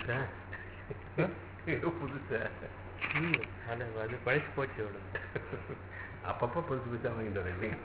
புதுசா இது புதுசா ம், அது அது பழிச்சு போச்சு அவ்வளவு அப்பப்போ புதுசு புதுசாக வாங்கிட்டு வரேன் இல்லைங்க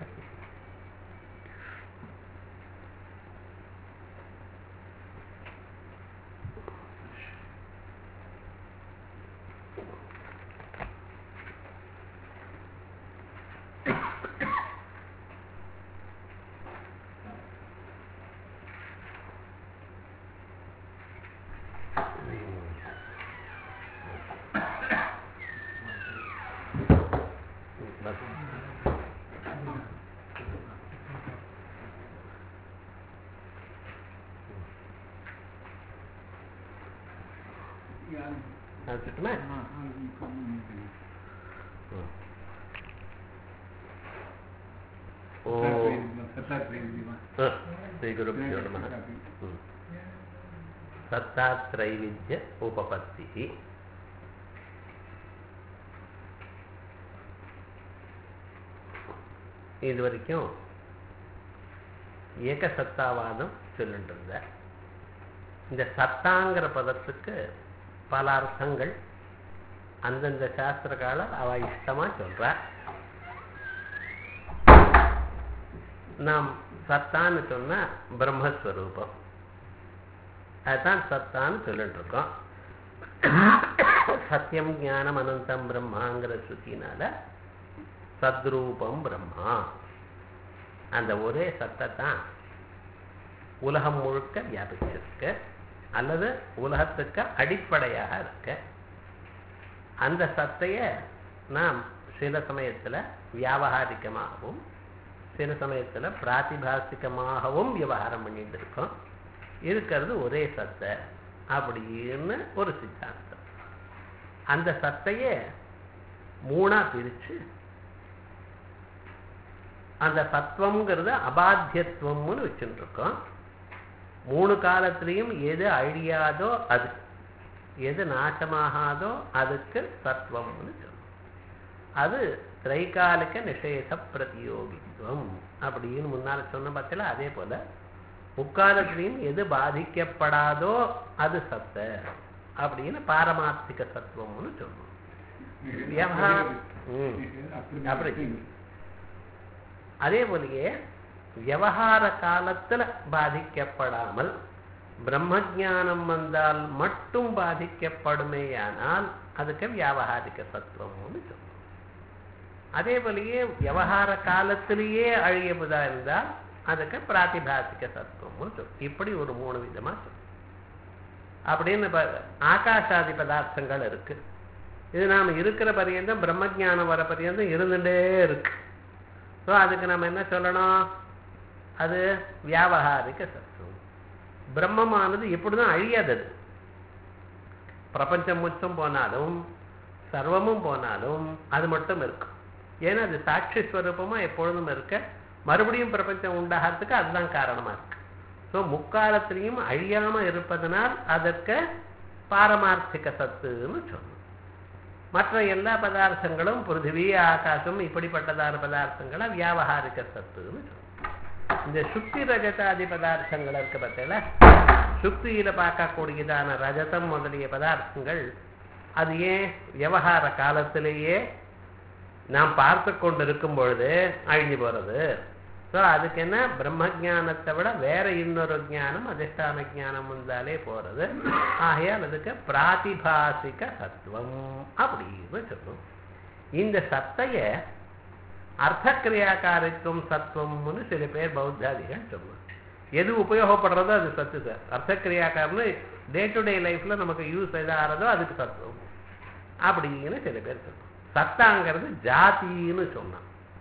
ஆரம்பிச்சுட்டுமா ஓ ஸ்ரீ குருபியோ நம சத்தாத்ரைவித்ய உபபத்தி இது வரைக்கும் ஏகசத்தாவாதம் சொல்லிட்டு இருந்த இந்த சத்தாங்கிற பதத்துக்கு பல அர்த்தங்கள் அந்தந்த சாஸ்திரக்காலர் அவ இஷ்டமா சொல்றா நாம் சத்தான்னு சொன்னா பிரம்மஸ்வரூபம் அதுதான் சத்தான்னு சொல்லிட்டு இருக்கோம் சத்தியம் ஞானம் அனந்தம் பிரம்மாங்கிற ஸ்ருதினால சத்ரூபம் பிரம்மா அந்த ஒரே சத்தை தான் உலகம் முழுக்க வியாபிச்சிருக்கு அல்லது உலகத்துக்கு அடிப்படையாக இருக்கு அந்த சத்தைய நாம் சில சமயத்துல வியாபகாரிகமாகவும் சில சமயத்துல பிராத்திபாசிகமாகவும் விவகாரம் பண்ணிட்டு இருக்கோம் இருக்கிறது ஒரே சத்தை அப்படின்னு ஒரு சித்தாந்தம் அந்த சத்தையே மூணா பிரிச்சு அந்த சத்துவம்ங்கிறது அபாத்தியத்துவம்னு வச்சுட்டு இருக்கோம் மூணு காலத்திலையும் எது அழியாதோ அது எது நாசமாகாதோ அதுக்கு சத்வம்னு சொல்லும் அது திரைகாலிக நிஷேத பிரதியோகித்துவம் அப்படின்னு முன்னால சொன்ன பட்சத்தில் அதே போல முக்காலத்திலையும் எது பாதிக்கப்படாதோ அது சத்த அப்படின்னு பாரமார்த்திக சத்துவம்னு சொல்லணும் வியவஹார- ம். அப்படி அதே போலயே விவகார காலத்துல பாதிக்கப்படாமல் பிரம்மஜானம் வந்தால் மட்டும் பாதிக்கப்படுமேயானால் அதுக்கு வியாபகாரிக சத்துவம்னு சொல்லுவோம் அதே போலயே விவகார காலத்திலேயே அழியபுதா இருந்தால் அதுக்கு பிராத்திபாசிக சத்துவம்னு சொல்லும் இப்படி ஒரு மூணு விதமா சொல்லும் அப்படின்னு ப- ஆகாசாதி பதார்த்தங்கள் இருக்கு இது நாம இருக்கிற பரியந்தம் பிரம்மஜானம் வர பரியந்தம் இருந்துட்டே இருக்கு ஸோ அதுக்கு நம்ம என்ன சொல்லணும் அது வியாபகாரிக சத்துவம் பிரம்மமானது எப்படிதான் அழியாதது பிரபஞ்சம் முற்றும் போனாலும் சர்வமும் போனாலும் அது மட்டும் இருக்கும் ஏன்னா அது சாட்சி ஸ்வரூபமா எப்பொழுதும் இருக்க மறுபடியும் பிரபஞ்சம் உண்டாகிறதுக்கு அதுதான் காரணமா இருக்கு ஸோ முக்காலத்திலையும் அழியாம இருப்பதனால் அதற்கு பாரமார்த்திக சத்துன்னு சொல்லணும் மற்ற எல்லா பதார்த்தங்களும் பிருத்திவி ஆகாசம் இப்படிப்பட்டதான பதார்த்தங்களை வியாபகாரிக சத்துன்னு சொல்லணும் இந்த சுக்தி ரஜதாதி பதார்த்தங்கள் இருக்கு பார்த்தீங்களா சுக்தியில பார்க்கக்கூடியதான ரஜதம் முதலிய பதார்த்தங்கள் அது ஏன் விவகார காலத்திலேயே நாம் பார்த்து கொண்டு இருக்கும் பொழுது அழிஞ்சு போறது ஸோ அதுக்கு என்ன பிரம்ம ஞானத்தை விட வேற இன்னொரு ஞானம் அதிஷ்டான ஞானம் வந்தாலே போறது ஆகையால் அதுக்கு பிராதிபாசிக சத்துவம் அப்படின்னு சொல்லும் இந்த சத்தைய அர்த்தக்கிரியாக்காரித்துவம் சத்துவம்னு சில பேர் பௌத்தாதிகள் சொல்லுவாங்க எது உபயோகப்படுறதோ அது சத்து சார் அர்த்தக்கிரியாக்காரன்னு டே டு டே லைஃப்ல நமக்கு யூஸ் எதாகிறதோ அதுக்கு சத்துவம் அப்படின்னு சில பேர் சொல்லுவாங்க சத்தாங்கிறது ஜாதின்னு சொன்னான்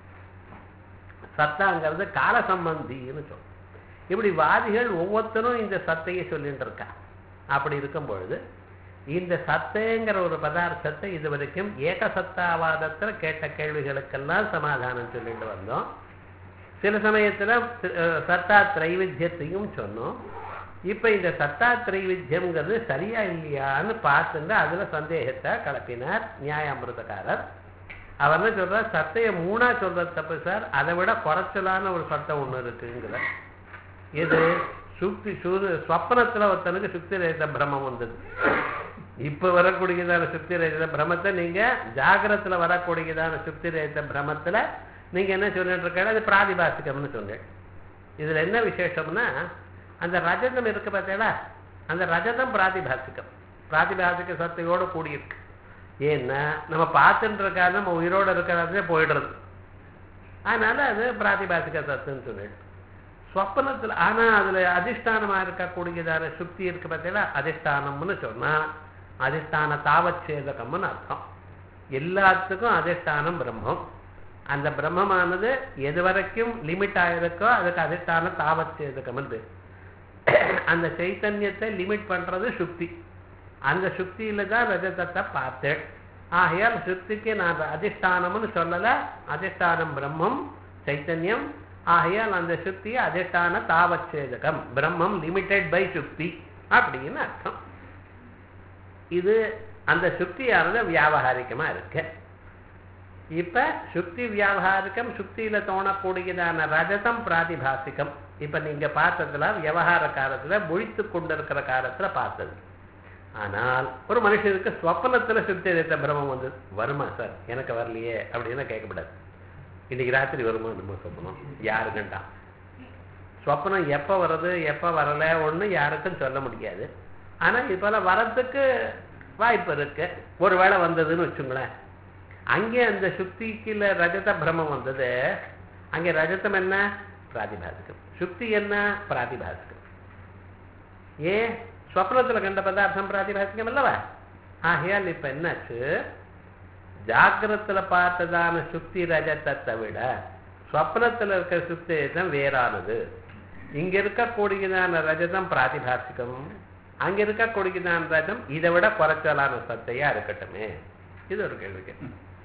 சத்தாங்கிறது கால சம்பந்தின்னு சொன்னான் இப்படி வாதிகள் ஒவ்வொருத்தரும் இந்த சத்தையை சொல்லிட்டு இருக்கா அப்படி இருக்கும் பொழுது இந்த சத்தைங்கிற ஒரு பதார்த்தத்தை இது வரைக்கும் ஏகசத்தாவாதத்துல கேட்ட கேள்விகளுக்கெல்லாம் சமாதானம் சொல்லிட்டு வந்தோம் சில சமயத்துல அஹ், சத்தா திரைவித்தியத்தையும் சொன்னோம் இப்ப இந்த சத்தா திரைவித்தியம்ங்கிறது சரியா இல்லையான்னு பார்த்துட்டு அதுல சந்தேகத்தை கலப்பினார் நியாயாமிருதக்காரர் அவர் என்ன சொல்றார் சத்தையை மூணா சொல்றது தப்பு சார் அதை விட குறைச்சலான ஒரு சத்தம் ஒண்ணு இருக்குங்கிற இது சுக்தி சூது ஸ்வப்னத்துல ஒருத்தனுக்கு சுக்தி ரேத பிரமம் வந்தது இப்ப வரக்கூடியதான சுக்தி ரேத பிரமத்தை நீங்க ஜாகிரத்துல வரக்கூடியதான சுக்தி ரேத பிரமத்துல நீங்க என்ன சொல்லிட்டு இருக்க அது பிராதிபாசிகம்னு சொன்னேன் இதுல என்ன விசேஷம்னா அந்த ரஜதம் இருக்கு பார்த்தீங்களா அந்த ரஜதம் பிராதிபாசிகம் பிராதிபாசிக சத்தையோடு கூடியிருக்கு ஏன்னா நம்ம பார்த்துட்டு இருக்காது நம்ம உயிரோடு இருக்கிறதே போயிடுறது அதனால அது பிராதிபாசிக சத்துன்னு சொல்லிட்டு ஸ்வப்னத்தில் ஆனா அதுல அதிஷ்டானமா இருக்கக்கூடியதான சுக்தி இருக்கு பார்த்தீங்களா அதிஷ்டானம்னு சொன்னா அதிஷ்டான தாவச்சேதகம்னு அர்த்தம் எல்லாத்துக்கும் அதிஷ்டானம் பிரம்மம் அந்த பிரம்மமானது எது வரைக்கும் லிமிட் ஆயிருக்கோ அதுக்கு அதிஷ்டான தாவச்சேதகம்னு பேர் அந்த சைத்தன்யத்தை லிமிட் பண்றது சுக்தி அந்த சுக்தியில தான் ரஜதத்தை பார்த்தேன் ஆகையால் சுக்திக்கு நான் அதிஷ்டானம்னு சொல்லல அதிஷ்டானம் பிரம்மம் சைத்தன்யம் ஆகையால் அந்த சுக்தியை அதிஷ்டான தாவச்சேதகம் பிரம்மம் லிமிட்டெட் பை சுக்தி அப்படின்னு அர்த்தம் இது அந்த சுக்தியானது வியாபகாரிகமா இருக்கு இப்ப சுக்தி வியாபகாரிகம் சுக்தியில தோணக்கூடியதான ரஜதம் பிராதிபாசிகம் இப்ப நீங்க பார்த்ததுல விவகார காலத்துல முழித்து கொண்டிருக்கிற காலத்துல பார்த்தது ஆனால் ஒரு மனுஷனுக்கு ஸ்வப்னத்துல சுக்தி ரேத்த பிரமம் வந்து வருமா சார் எனக்கு வரலையே அப்படின்னு கேட்கக்கூடாது இன்னைக்கு ராத்திரி வருமா நம்ம சொப்பனம் யாரு கண்டான் சொப்பனம் எப்ப வருது எப்ப வரல ஒண்ணு யாருக்கும் சொல்ல முடியாது ஆனா இப்போல வரத்துக்கு வாய்ப்பு இருக்கு ஒருவேளை வந்ததுன்னு வச்சுங்களேன் அங்கே அந்த சுக்திக்குல ரஜத பிரமம் வந்தது அங்கே ரஜதம் என்ன பிராதிபாசிகம் சுக்தி என்ன பிராதிபாசிகம் ஏன் ஸ்வப்னத்துல கண்ட பதார்த்தம் பிராதிபாசிகம் அல்லவா ஆகையால் இப்ப என்னாச்சு ஜாக்கிரத்துல பார்த்ததான சுக்தி ரஜதத்தை விட ஸ்வப்னத்துல இருக்கிற சுக்தி ரஜதம் வேறானது இங்க இருக்கக்கூடியதான ரஜதம் பிராதிபாசிகம் அங்க இருக்கக்கூடியதான ரஜம் இதை விட குறைச்சலான சத்தையா இருக்கட்டுமே இது ஒரு கேள்வி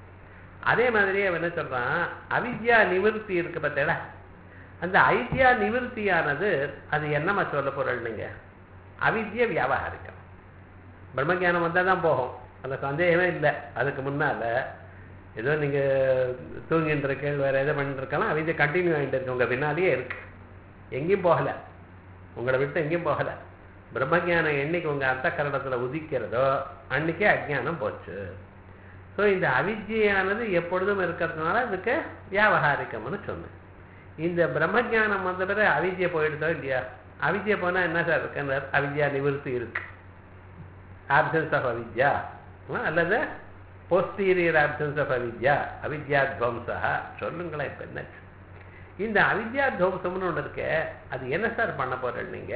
அதே மாதிரியே அவன் என்ன சொல்றான் அவித்யா நிவர்த்தி இருக்கு பார்த்தேடா அந்த ஐத்தியா நிவர்த்தியானது அது என்னமா சொல்ல பொருள் நீங்க அவித்ய வியாபகாரிக்கம் பிரம்மஜானம் வந்தால் தான் போகும் அந்த சந்தேகமே இல்லை அதுக்கு முன்னால ஏதோ நீங்க தூங்கிட்டு இருக்கேன் வேற எதை பண்ணிட்டு இருக்கலாம் அவித்யை கண்டினியூ ஆகிட்டு இருக்கு உங்க பின்னாலேயே இருக்கு எங்கேயும் போகல உங்களை விட்டு எங்கேயும் போகல பிரம்மஜானம் என்னைக்கு உங்க அர்த்த கரணத்துல உதிக்கிறதோ அன்னைக்கே அஜ்ஞானம் போச்சு ஸோ இந்த அவித்யானது எப்பொழுதும் இருக்கிறதுனால அதுக்கு வியாபகாரிக்கம்னு சொன்னேன் இந்த பிரம்மஜானம் வந்த பிறகு அவித்யை போயிடுதோ இல்லையா அவித்யை போனா என்ன சார் இருக்கு அவித்யா நிவர்த்தி இருக்கு ஆப்சன்ஸ் ஆஃப் அவித்யா அல்லது போஸ்டீரியர் ஆப்சன்ஸ் ஆஃப் அவித்யா அவித்யா துவம்சா சொல்லுங்களேன் இப்ப என்ன இந்த அவித்யா துவம்சம்னு ஒன்று இருக்கு அது என்ன சார் பண்ண போறேன் நீங்க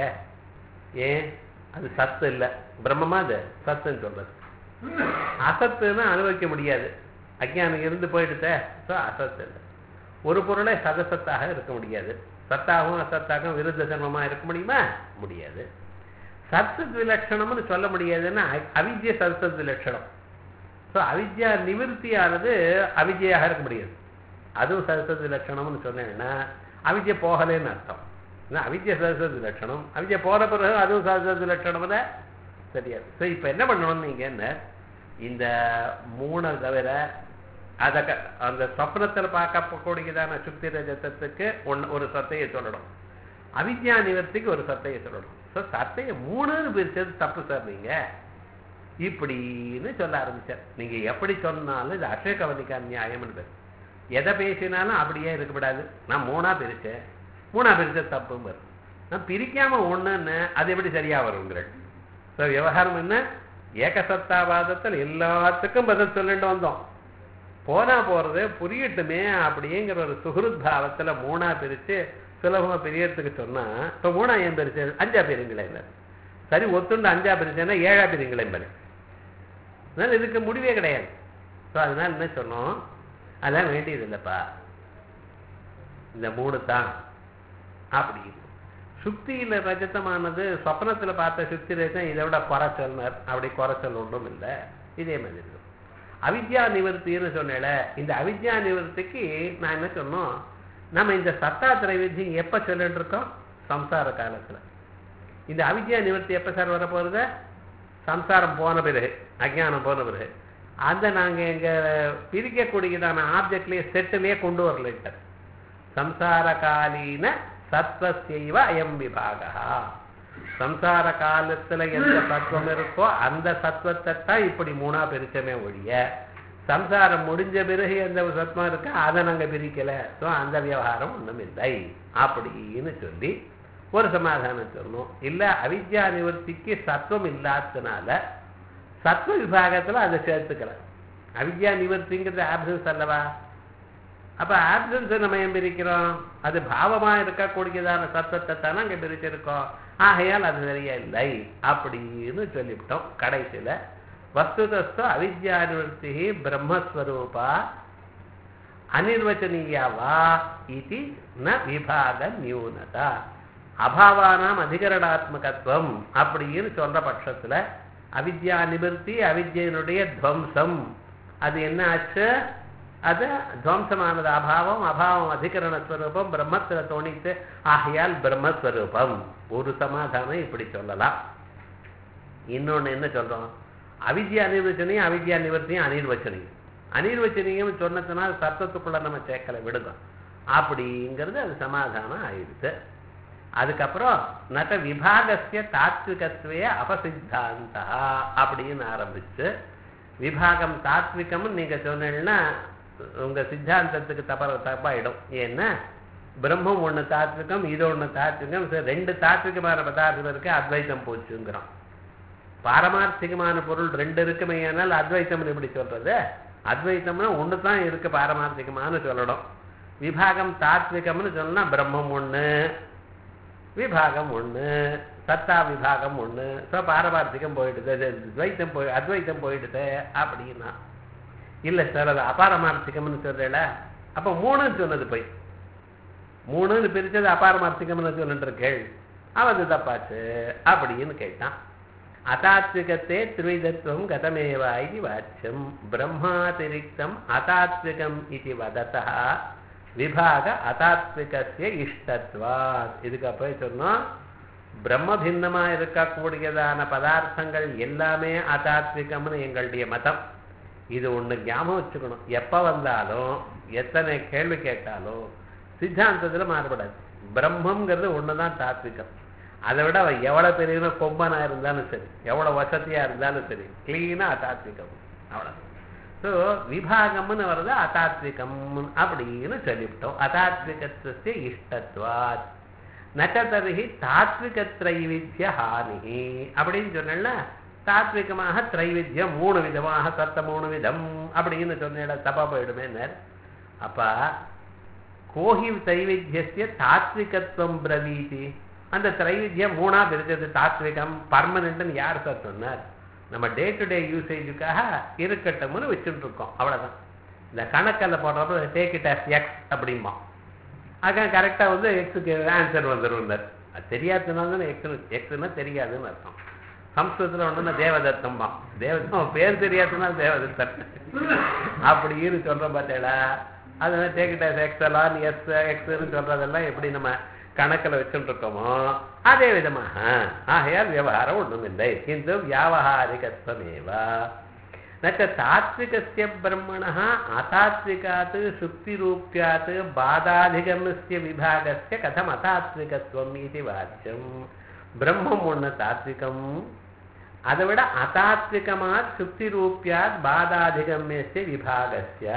ஏன் அது சத்து இல்லை பிரம்மமா அது சத்துன்னு சொல்றது அசத்துன்னு அனுபவிக்க முடியாது அஜ்ஞானம் இருந்து போயிடுத்த ஸோ அசத்து இல்லை ஒரு பொருளை சதசத்தாக இருக்க முடியாது சத்தாகவும் அசத்தாகவும் விருத்த சர்மமா இருக்க முடியுமா முடியாது சத்சத் விலட்சணம்னு சொல்ல முடியாதுன்னா அவித்ய சத்சத் விலட்சணம் ஸோ அவித்யா நிவர்த்தியானது அவித்யாக இருக்க முடியாது அதுவும் சரஸ்வதி லட்சணம்னு சொன்னேன்னா அவித்யை போகலேன்னு அர்த்தம் ஏன்னா அவித்ய சரஸ்வதி லட்சணம் அவித்யை போன பிறகு அதுவும் சரஸ்வதி லட்சணம்ல தெரியாது ஸோ இப்போ என்ன பண்ணணும் நீங்க என்ன இந்த மூணை தவிர அதை க- அந்த சொப்னத்தில் பார்க்கக்கூடியதான சுக்தி ரஜத்தத்துக்கு ஒன்று ஒரு சத்தையை சொல்லணும் அவித்யா நிவர்த்திக்கு ஒரு சத்தையை சொல்லணும் ஸோ சத்தையை மூணுன்னு பிரிச்சது தப்பு சார் நீங்க இப்படின்னு சொல்ல ஆரம்பிச்சார் நீங்க எப்படி சொன்னாலும் இது அக்ஷயகவனிக்கா நியாயம்னு பேர் எதை பேசினாலும் அப்படியே இருக்கக்கூடாது நான் மூணா பிரிச்சேன் மூணா பிரிச்ச தப்பும் வரும் நான் பிரிக்காம ஒண்ணுன்னு அது எப்படி சரியா வருங்கிறேன் ஸோ விவகாரம் என்ன ஏகசத்தாவாதத்தில் எல்லாத்துக்கும் பதில் சொல்லிட்டு வந்தோம் போனா போறது புரியட்டுமே அப்படிங்கிற ஒரு சுகிருத் பாவத்துல மூணா பிரிச்சு சுலபமா பிரியறதுக்கு சொன்னா இப்ப மூணா ஏன் பிரிச்சு அஞ்சா பிரிங்களேன் சரி ஒத்துண்டு அஞ்சா பிரிச்சேன்னா ஏழா பிரிங்களேன் பாரு அதனால இதுக்கு முடிவே கிடையாது ஸோ அதனால என்ன சொன்னோம் அதெல்லாம் வேண்டியது இல்லைப்பா இந்த மூணு தான் அப்படி சுக்தியில ரஜதமானது சொப்னத்துல பார்த்த சுக்தி ரஜம் இதை விட குறைச்சல்னர் அப்படி குறைச்சல் ஒன்றும் இல்லை இதே மாதிரி இருக்கும் அவித்யா நிவர்த்தின்னு சொன்னேல இந்த அவித்யா நிவர்த்திக்கு நான் என்ன சொன்னோம் நம்ம இந்த சத்தா திரைவித்தி எப்ப சொல்லிட்டு இருக்கோம் சம்சார காலத்துல இந்த அவித்யா நிவர்த்தி எப்ப சார் வர போறது சம்சாரம் போன பிறகு அஜ்ஞானம் போன பிறகு அதை நாங்க எங்க பிரிக்கக்கூடியதான ஆப்ஜெக்ட்லயே செட்டிலேயே கொண்டு வரல சார் சம்சார காலீன சத்வசைவ அயம் விபாகா சம்சார காலத்துல எந்த சத்துவம் இருக்கோ அந்த சத்துவத்தை தான் இப்படி மூணா பிரிச்சமே ஒழிய சம்சாரம் முடிஞ்ச பிறகு எந்த சத்துவம் இருக்கோ அதை நாங்க பிரிக்கல ஸோ அந்த விவகாரம் ஒண்ணும் இல்லை அப்படின்னு சொல்லி ஒரு சமாதானம் சொல்லணும் இல்ல அவித்யா நிவர்த்திக்கு சத்துவம் இல்லாததுனால சத்வ விபாகத்துல அதை சேர்த்துக்கல அவித்யா நிவர்த்திங்கிறது ஆப்சன்ஸ் அல்லவா அப்ப ஆப்சன்ஸ் நம்ம ஏன் பிரிக்கிறோம் அது பாவமா இருக்கக்கூடியதான சத்தத்தை தானே அங்க பிரிச்சிருக்கோம் ஆகையால் அது சரியா இல்லை அப்படின்னு சொல்லிவிட்டோம் கடைசியில வஸ்துதஸ்து அவித்யா நிவர்த்தி பிரம்மஸ்வரூபா அனிர்வச்சனீயா வா இது ந விபாக நியூனதா அபாவானாம் அதிகரணாத்மகத்துவம் அப்படின்னு சொல்ற பட்சத்துல அவித்யா நிவர்த்தி அவித்யினுடைய துவம்சம் அது என்ன ஆச்சு அது துவம்சமானது அபாவம் அபாவம் அதிகரணஸ்வரூபம் பிரம்மத்துல தோணித்து ஆகையால் பிரம்மஸ்வரூபம் ஒரு சமாதானம் இப்படி சொல்லலாம் இன்னொன்னு என்ன சொல்றோம் அவித்யா அனிர்வச்சனையும் அவித்யா நிவர்த்தியும் அனிர்வச்சனையும் அனிர்வச்சனையும் சொன்னதுனால் சத்தத்துக்குள்ள நம்ம சேர்க்கல விடுங்க அப்படிங்கிறது அது சமாதானம் ஆயிடுச்சு அதுக்கப்புறம் நட்ட விபாகசிய தாத்விகத்துவே அபசித்தாந்தா அப்படின்னு ஆரம்பிச்சு விபாகம் தாத்விகம் நீங்க சொன்னீங்கன்னா உங்க சித்தாந்தத்துக்கு தப்ப தப்பாயிடும் ஏன்னா பிரம்மம் ஒண்ணு தாத்விகம் இது ஒண்ணு தாத்விகம் சரி, ரெண்டு தாத்விகமான பதார்த்தம் இருக்கு அத்வைத்தம் போச்சுங்கிறோம் பாரமார்த்திகமான பொருள் ரெண்டு இருக்குமே ஆனால் அத்வைத்தம்னு எப்படி சொல்றது அத்வைத்தம்னா ஒன்று தான் இருக்கு பாரமார்த்திகமானு சொல்லணும் விபாகம் தாத்விகம்னு சொன்னா பிரம்மம் ஒண்ணு விபாகம் ஒண்ணு சத்தா விபாகம் ஒண்ணு ஸோ பாரமார்த்திகம் போயிடுது இது துவைத்தம் போய் அத்வைத்தம் போயிடுது அப்படின்னா இல்ல சார் அது அபாரமார்த்திகம்னு சொல்றேல அப்ப மூணுன்னு சொன்னது போய் மூணுன்னு பிரிச்சது அபாரமார்த்திகம்னு சொல்லிட்டு இருக்கேள் அவன் தப்பாச்சு அப்படின்னு கேட்டான் அதாத்விகத்தே திரிவிதத்துவம் கதமேவா இது வாச்சியம் பிரம்மாதிரிக்தம் அதாத்விகம் இது வததா விபாக அதாத்விகசிய இஷ்டத்வாத் இதுக்கு போய் சொன்னோம் பிரம்ம பின்னமா இருக்கக்கூடியதான பதார்த்தங்கள் எல்லாமே அதாத்விகம்னு எங்களுடைய மதம் இது ஒண்ணு ஞாபகம் வச்சுக்கணும் எப்ப வந்தாலும் எத்தனை கேள்வி கேட்டாலும் சித்தாந்தத்துல மாறுபடாது பிரம்மங்கிறது ஒண்ணுதான் தாத்விகம் அதை விட அவன் எவ்வளவு பெரிய கொம்பனா இருந்தாலும் சரி எவ்வளவு வசதியா இருந்தாலும் சரி கிளீனா அதாத்விகம் அவ்வளவு ஸோ விபாகம்னு வர்றது அதாத்விகம் அப்படின்னு சொல்லிவிட்டோம் அதாத்விகத்துவ இஷ்டத்வாத் நச்சதருகி தாத்விக திரைவித்ய ஹானி அப்படின்னு சொன்னா தாத்விகமாக திரைவித்யம் மூணு விதமாக சத்த மூணு விதம் அப்படின்னு சொன்ன தப்பா போயிடுமே அப்ப கோஹி திரைவித்யசிய தாத்விகத்துவம் பிரவீதி அந்த திரைவித்யம் மூணா பிரிச்சது தாத்விகம் பர்மனன்ட்னு யார் சார் சொன்னார் நம்ம டே டு டே யூசேஜுக்காக இருக்கட்டும்னு வச்சுட்டு இருக்கோம் அவ்வளவுதான் இந்த கணக்கில் போடுறப்ப டேக் இட் அஸ் எக்ஸ் அப்படிம்பா அதான் கரெக்டாக வந்து எக்ஸுக்கு ஆன்சர் வந்துடும் அது தெரியாததுனால தானே எக்ஸ் எக்ஸ்னா தெரியாதுன்னு அர்த்தம் சம்ஸ்கிருதத்தில் ஒன்றுனா தேவதத்தம்பா தேவதம் பேர் தெரியாதுன்னா தேவதத்தன் அப்படின்னு சொல்ற பார்த்தேடா அதனால டேக்கிட்ட எக்ஸ் எல்லாம் எஸ் எக்ஸ்ன்னு சொல்றதெல்லாம் எப்படி நம்ம கணக்கில் வச்சுட்டு இருக்கோமோ அதே விதமாக ஆகையால் விவகாரம் ஒன்றும் இல்லை கிந்து வியாவகாரிகத்வமேவா நச்ச தாத்விகஸ்ய பிரம்மணः அதாத்விகாத் சுக்திரூப்யாத் பாதாதிகமஸ்ய விபாகஸ்ய கதம் அதாத்விகத்துவம் இது வாச்சியம் பிரம்மம் ஒண்ணு தாத்விகம் அதை விட அதாத்விகமாத் சுக்தி ரூபியாத் பாதாதிகமியஸ்ய விபாகஸ்ய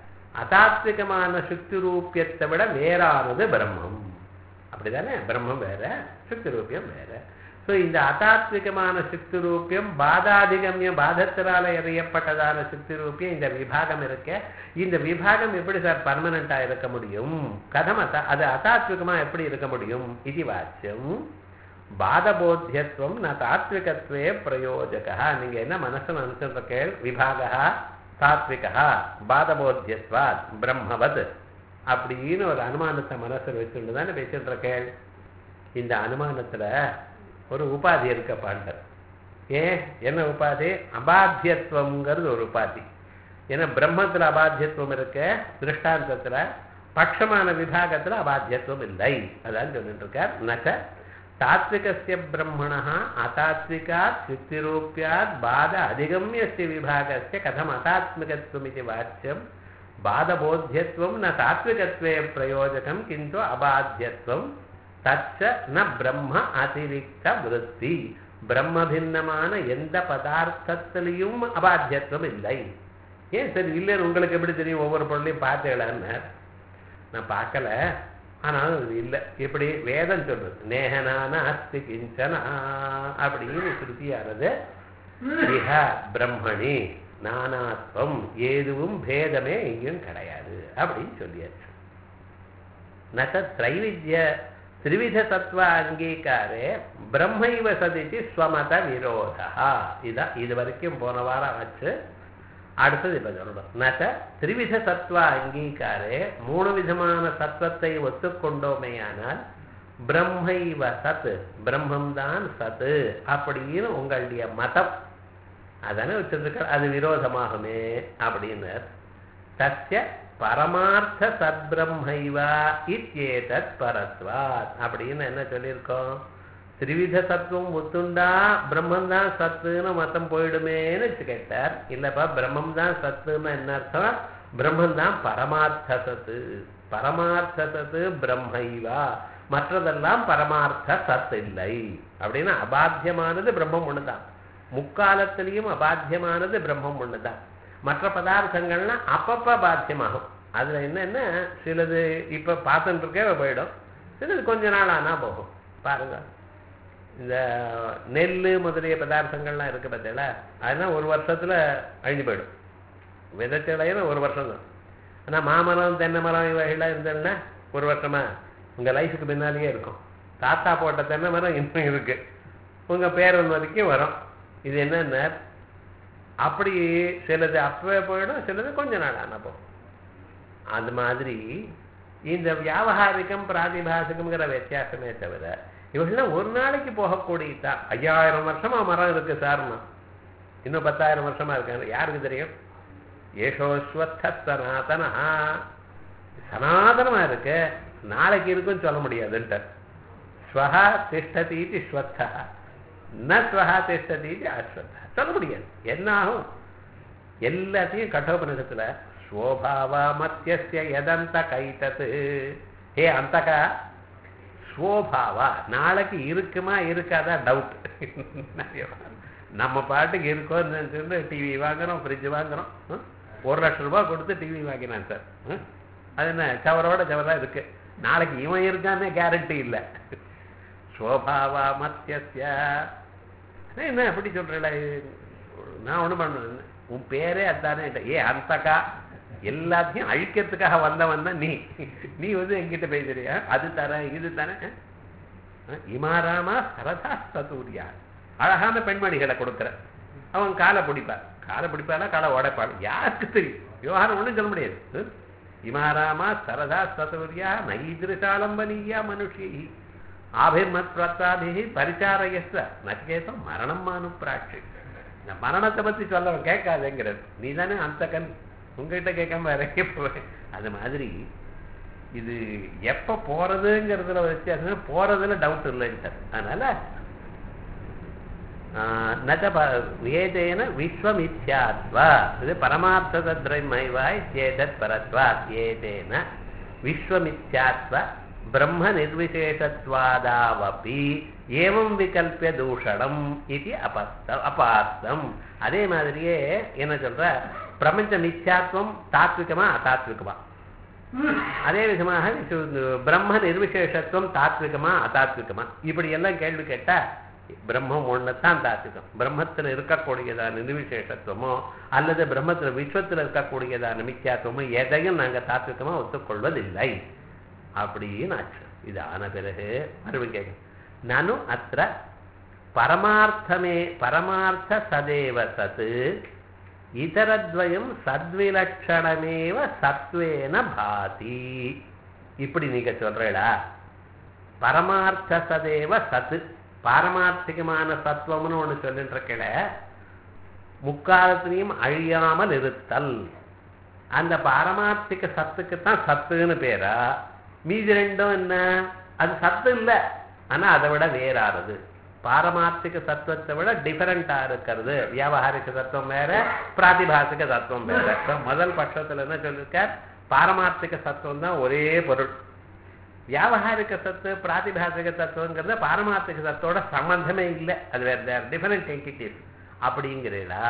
அதாத்விகமான சுக்தி ரூபியத்தை விட வேறானது பிரம்மம் அப்படிதானே பிரம்மம் வேற சுக்தி ரூபியம் வேற ஸோ இந்த அதாத்விகமான சுக்தி ரூபியம் பாதாதிகமியம் பாதத்தினால எறியப்பட்டதான சுக்தி ரூபியம் இந்த விபாகம் இருக்க இந்த விபாகம் எப்படி சார் பர்மனண்டா இருக்க முடியும் கதம் அத அது அதாத்விகமா எப்படி இருக்க முடியும் இது வாச்சியம் பாதபோத்தியத்துவம் ந தாத்விகத்வே பிரயோஜகா நீங்க என்ன மனசுல நினைச்சிட்டு கேள் விபாகா தாத்விகா பாதபோத்தியத்வாத் பிரம்மவத் அப்படின்னு ஒரு அனுமானத்தை மனசில் வச்சுட்டு தானே பேசிட்டு இருக்கேள் இந்த அனுமானத்துல ஒரு உபாதி இருக்க பாண்டர் ஏன் என்ன உபாதி அபாத்தியத்துவம்ங்கிறது ஒரு உபாதி ஏன்னா பிரம்மத்துல அபாத்தியத்துவம் இருக்க திருஷ்டாந்தத்துல பட்சமான விபாகத்துல அபாத்தியத்துவம் இல்லை அதான் சொல்லிட்டு இருக்கார் நச்ச தாத்விகஸ்ய பிரம்மணः அதாத்விகாத் சித்திரூப்யாத் பாத அதிகமியஸ்ய விபாகஸ்ய கதம் அதாத்மிகத்துவம் இது வாச்சியம் பாதபோத்தியத்துவம் ந தாத்விகத்வே பிரயோஜகம் கிந்து அபாத்தியத்துவம் தச்ச ந பிரம்ம அதிரிக்த விருத்தி பிரம்ம பின்னமான எந்த பதார்த்தத்திலையும் அபாத்தியத்துவம் இல்லை ஏன் சரி இல்லைன்னு உங்களுக்கு எப்படி தெரியும் ஒவ்வொரு பொருளையும் பார்த்தேளான்னு நான் பார்க்கல ஆனாலும் இது இல்லை இப்படி வேதம் சொல்றது நேகனான அஸ்தி கிஞ்சனா அப்படின்னு ஸ்ருதியானது இஹ பிரம்மணி நானாத்வம் எதுவும் பேதமே எங்கேயும் கிடையாது அப்படின்னு சொல்லியாச்சு நக திரைவித்ய திரிவித தத்துவ அங்கீகாரே பிரம்மைவ சதிச்சு ஸ்வமத விரோதா இதான் இது வரைக்கும் போன வாரம் ஆச்சு அடுத்தது இப்ப சொல்லணும் நக திரிவித தத்துவ அங்கீகாரே மூணு விதமான சத்துவத்தை ஒத்துக்கொண்டோமேயானால் பிரம்மைவ சத் பிரம்மம்தான் சத்து அப்படின்னு உங்களுடைய மதம் அதானே வச்சிருக்க அது விரோதமாகுமே அப்படின்னு தஸ்ய பரமார்த்த சத்பிரம்மைவா இத்யேதத் பரத்வாத் அப்படின்னு என்ன சொல்லியிருக்கோம் திரிவித சத்துவம் ஒத்துண்டா பிரம்மம் தான் சத்துன்னு மத்தம் போயிடுமேன்னு கேட்டார் இல்லப்பா பிரம்மம் தான் சத்துன்னு என்ன அர்த்தம் பிரம்மம் தான் பரமார்த்த சத்து பரமார்த்த சத்து பிரம்மைவா மற்றதெல்லாம் பரமார்த்த சத்து இல்லை அப்படின்னா அபாத்தியமானது பிரம்மம் ஒண்ணுதான் முக்காலத்திலையும் அபாத்தியமானது பிரம்மம் ஒண்ணுதான் மற்ற பதார்த்தங்கள்லாம் அப்பப்ப பாத்தியமாகும் அதுல என்னன்னா சிலது இப்ப பார்த்துட்டு இருக்கே போயிடும் சிலது கொஞ்ச நாள் ஆனா போகும் பாருங்க இந்த நெல் முதலிய பதார்த்தங்கள்லாம் இருக்கு பார்த்தீங்களா அதெல்லாம் ஒரு வருஷத்துல அழிஞ்சு போயிடும் விதைச்சலையில ஒரு வருஷம் தான் ஆனா மாமரம் தென்னை மரம் இவைகள்லாம் இருந்ததுன்னா ஒரு வருஷமா உங்க லைஃபுக்கு பின்னாலேயே இருக்கும் தாத்தா போட்ட தென்னை மரம் இன்னும் இருக்கு உங்க பேரன் வரைக்கும் வரும் இது என்னன்னா அப்படி சிலது அப்பவே போயிடும் சிலது கொஞ்ச நாள் ஆனா போகும் அந்த மாதிரி இந்த வியாபகாரிகம் பிராதிபாசிகம்ங்கிற வித்தியாசமே தவிர இவங்கெல்லாம் ஒரு நாளைக்கு போகக்கூடியதான் ஐயாயிரம் வருஷமா மரம் இருக்கு சார்னா இன்னும் பத்தாயிரம் வருஷமா இருக்காங்க யாருக்கு தெரியும் ஏஷோஸ்வத்த சனாதனா சனாதனமா இருக்கு நாளைக்கு இருக்குன்னு சொல்ல முடியாதுன்ட்டு ஸ்வஹா திஷ்டதீதி ஸ்வத்தா ந ஸ்வஹா திஷ்டதீதி அஸ்வத்தா சொல்ல முடியாது என்ன ஆகும் எல்லாத்தையும் கட்டோபனிஷத்துல ஸ்வோபாவா மத்தியஸ்ய எதந்த கைத்தது ஹே அந்தகா ஸ்வோபாவா நாளைக்கு இருக்குமா இருக்காதா டவுட் நம்ம பாட்டுக்கு இருக்கோம்னு நினைச்சிருந்து டிவி வாங்குறோம் ஃப்ரிட்ஜ் வாங்குறோம் ஹம்? ஒரு லட்சம் ரூபாய் கொடுத்து டிவி வாங்கினான் சார் ஹம்? அது என்ன சவரோட சவரா இருக்கு நாளைக்கு இவன் இருக்கான்னு கேரண்டி இல்லை ஸ்வோபாவா மத்தியஸ்ய என்ன எப்படி சொல்றேன் நான் ஒண்ணு பண்ண உன் பேரே அதானே ஏ அந்தக்கா எல்லாத்தையும் அழிக்கிறதுக்காக வந்தவன் தான் நீ நீ வந்து என்கிட்ட பேசுறியா அது தர இது தர இமாராமா சரதா சதூரியா அழகான பெண்மணிகளை கொடுக்குற அவன் காலை பிடிப்பான் காலை பிடிப்பானா காலை உடைப்பான் யாருக்கு தெரியும் விவகாரம் ஒண்ணும் சொல்ல முடியாது ஹம்? இமாராமா சரதா சதூரியா நைதிருஷாலம்பனியா மனுஷி ஆபிர்மத் பிரத்தாபிகி பரிச்சாரயஸ்த நச்சேதம் மரணம் மானு பிராட்சி இந்த மரணத்தை பத்தி சொல்ல கேட்காதேங்கிறது நீ தானே அந்த கண் உங்ககிட்ட கேட்காம வேற எங்க போவேன் அது மாதிரி இது எப்ப போறதுங்கிறதுல ஒரு வித்தியாசம் போறதுல டவுட் இல்லைன்ட்டு அதனால ஆஹ், நச்ச ப- ஏதேன விஸ்வமித்யாத்வா இது பரமார்த்தத்ரைமைவாய் சேதத் பரத்வாத் ஏதேன விஸ்வமித்யாத்வ பிரம்ம நிர்விசேஷத்வாதாவபி ஏவம் விகல்பிய தூஷணம் இது அபஸ்த அபாஸ்தம் அதே மாதிரியே என்ன சொல்ற பிரபஞ்ச மித்யாத்வம் தாத்விகமா அதாத்விகமா அதே விதமாக விசு- பிரம்ம நிர்விசேஷத்துவம் தாத்விகமா அதாத்விகமா இப்படி எல்லாம் கேள்வி கேட்டா பிரம்மம் ஒண்ணுதான் தாத்விகம் பிரம்மத்துல இருக்கக்கூடியதான நிர்விசேஷத்துவமோ அல்லது பிரம்மத்துல விஸ்வத்துல இருக்கக்கூடியதான மித்யாத்துவமோ எதையும் நாங்க தாத்விகமா ஒத்துக்கொள்வதில்லை அப்படின்னு ஆச்சு இது ஆன பிறகு மறுபடியும் கேட்க நனு அத்த பரமார்த்தமே பரமார்த்த சதேவ சத் இதரத்வயம் சத்விலட்சணமேவ சத்வேன பாதி இப்படி நீங்க சொல்றீடா பரமார்த்த சதேவ சத்து பாரமார்த்திகமான சத்துவம்னு ஒண்ணு சொல்லிட்டு இருக்கல முக்காலத்திலையும் அழியாமல் இருத்தல் அந்த பாரமார்த்திக சத்துக்கு தான் சத்துன்னு பேரா மீதி ரெண்டும் என்ன அது சத்து இல்லை ஆனா அதை விட வேறானது பாரமார்த்திக தத்துவத்தை விட டிஃபரெண்டா இருக்கிறது வியாபகாரிக தத்துவம் வேற பிராதிபாசிக தத்துவம் வேற இப்ப முதல் பட்சத்துல என்ன சொல்லிருக்கார் பாரமார்த்திக தத்துவம் தான் ஒரே பொருள் வியாபகாரிக சத்து பிராதிபாசிக தத்துவங்கிறது பாரமார்த்திக சத்தோட சம்பந்தமே இல்லை அது வேற டிஃபரெண்ட் என்டிட்டிஸ் அப்படிங்கிறீடா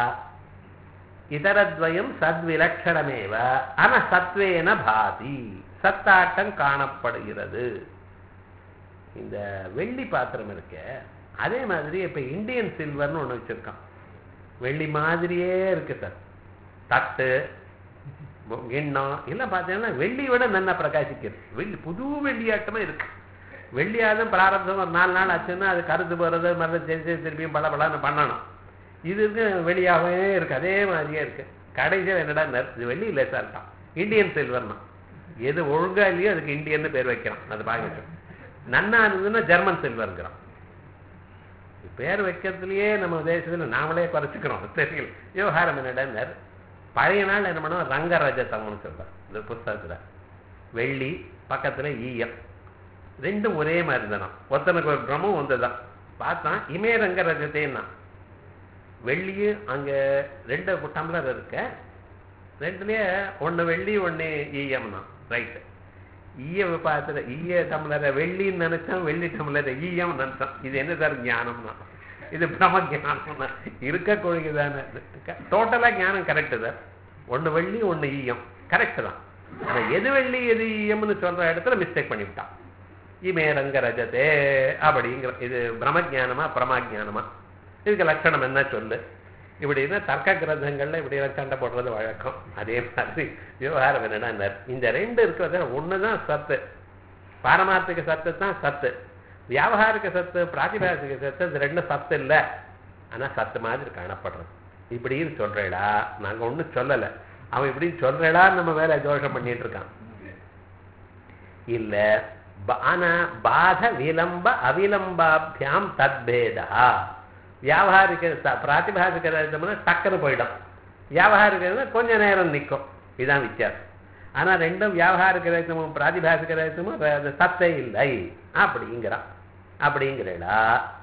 இதரத்வயம் சத்விலட்சணமேவ ஆனா சத்வேன பாதி சத்தாட்டம் காணப்படுகிறது இந்த வெள்ளி பாத்திரம் இருக்க அதே மாதிரி இப்ப இந்தியன் சில்வர்னு ஒண்ணு வச்சிருக்கான் வெள்ளி மாதிரியே இருக்கு சார் தட்டு கிண்ணம் எல்லாம் பார்த்தீங்கன்னா வெள்ளி விட நல்லா பிரகாசிக்கிறது வெள்ளி புது வெள்ளியாட்டமா இருக்கு வெள்ளியாதும் பிராரப்தம் ஒரு நாலு நாள் ஆச்சுன்னா அது கருத்து போறது மருந்து செஞ்சு திருப்பியும் பல பலன்னு பண்ணணும் இது இருக்கு வெளியாகவே இருக்கு அதே மாதிரியே இருக்கு கடைசியில் என்னடா நர்- இது வெள்ளி இல்லை சார்ட்டான் இந்தியன் சில்வர்னா எது ஒழுங்கா இல்லையோ அதுக்கு இந்தியன்னு பேர் வைக்கிறான் அது பாக்கிட்டு நன்னா இருந்ததுன்னா ஜெர்மன் சில்வர்ங்கிறான் பேர் வைக்கிறதுலயே நம்ம தேசத்துல நாமளே குறைச்சிக்கிறோம் தெரியல விவகாரம் என்னடார் பழைய நாள் என்ன பண்ணுவோம் ரங்கரஜதம்னு சொல்றார் இந்த புஸ்தகத்துல வெள்ளி பக்கத்துல ஈயம் ரெண்டும் ஒரே மாதிரி தானா ஒருத்தனுக்கு ஒரு பிரமம் ஒன்றுதான் பார்த்தான் இமே ரங்கரஜத்தேன்னா வெள்ளியும் அங்க ரெண்டு டம்ளர் இருக்க ரெண்டுலயே ஒண்ணு வெள்ளி ஒண்ணு ஈயம்னா ரைட்டு ஈய பார்த்துல ஈய டம்ளரை வெள்ளின்னு நினைச்சான் வெள்ளி டம்ளரை ஈயம் நினைச்சான் இது என்ன சார் ஞானம்னா இது பிரம ஞானம்னா இருக்க கொள்கை தானே டோட்டலா ஞானம் கரெக்டு சார் ஒண்ணு வெள்ளி ஒண்ணு ஈயம் கரெக்ட் தான் ஆனா எது வெள்ளி எது ஈயம்னு சொல்ற இடத்துல மிஸ்டேக் பண்ணிவிட்டான் இமே ரங்க ரஜதே அப்படிங்கிற இது பிரம ஞானமா பிரமாஜானமா இதுக்கு லட்சணம் என்ன சொல்லு இப்படின்னா தர்க்க கிரந்தங்கள்ல இப்படி எல்லாம் சண்டை போடுறது வழக்கம் அதே மாதிரி விவகாரம் என்னன்னா இந்த ரெண்டு இருக்கிறது ஒண்ணுதான் சத்து பாரமார்த்திக சத்து தான் சத்து வியாபகாரிக சத்து பிராதிபாசிக சத்து இது ரெண்டும் சத்து இல்லை ஆனா சத்து மாதிரி காணப்படுறது இப்படின்னு சொல்றேடா நாங்க ஒண்ணும் சொல்லல அவன் இப்படின்னு சொல்றேடா நம்ம வேற தோஷம் பண்ணிட்டு இருக்கான் இல்ல ப- ஆனா பாத விலம்ப அவிலம்பாபியாம் தத்பேதா வியாபாரிக ச- பிராதிபாசிக ரஜதம்னா டக்குன்னு போயிடும் வியாபாரிக கொஞ்ச நேரம் நிற்கும் இதுதான் வித்தியாசம் ஆனா ரெண்டும் வியாபாரிக ரஜதமும் பிராதிபாசிக ரஜதமும் அது சத்தே இல்லை அப்படிங்கிறான் அப்படிங்கிறடா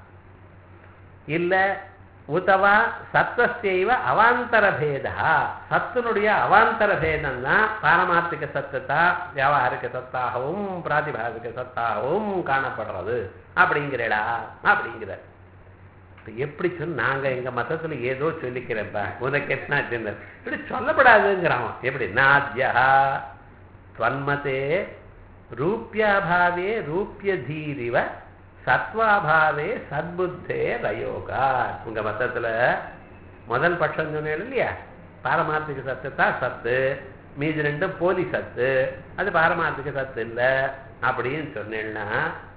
இல்ல உதவா சத்வஸ்யைவ அவாந்தர பேதா சத்துனுடைய அவாந்தர பேதம் தான் பாரமார்த்திக சத்தத்தா வியாபாரிக சத்தாகவும் பிராதிபாசிக சத்தாகவும் காணப்படுறது அப்படிங்கிறடா அப்படிங்கிற இப்ப எப்படி சொன்ன நாங்க எங்க மதத்துல ஏதோ சொல்லிக்கிறேன்ப்பா உனக்கு என்ன ஆச்சுன்னு. இப்படி சொல்லப்படாதுங்கிறான் எப்படி நாத்யா துவன்மதே ரூபியாபாவே ரூபியதீரிவ சத்வாபாவே சத்புத்தே ரயோகா உங்க மதத்துல முதல் பட்சம் சொன்னேன் இல்லையா பாரமார்த்திக சத்து தான் சத்து மீதி ரெண்டும் போலி சத்து அது பாரமார்த்திக சத்து இல்லை அப்படின்னு சொன்னேன்னா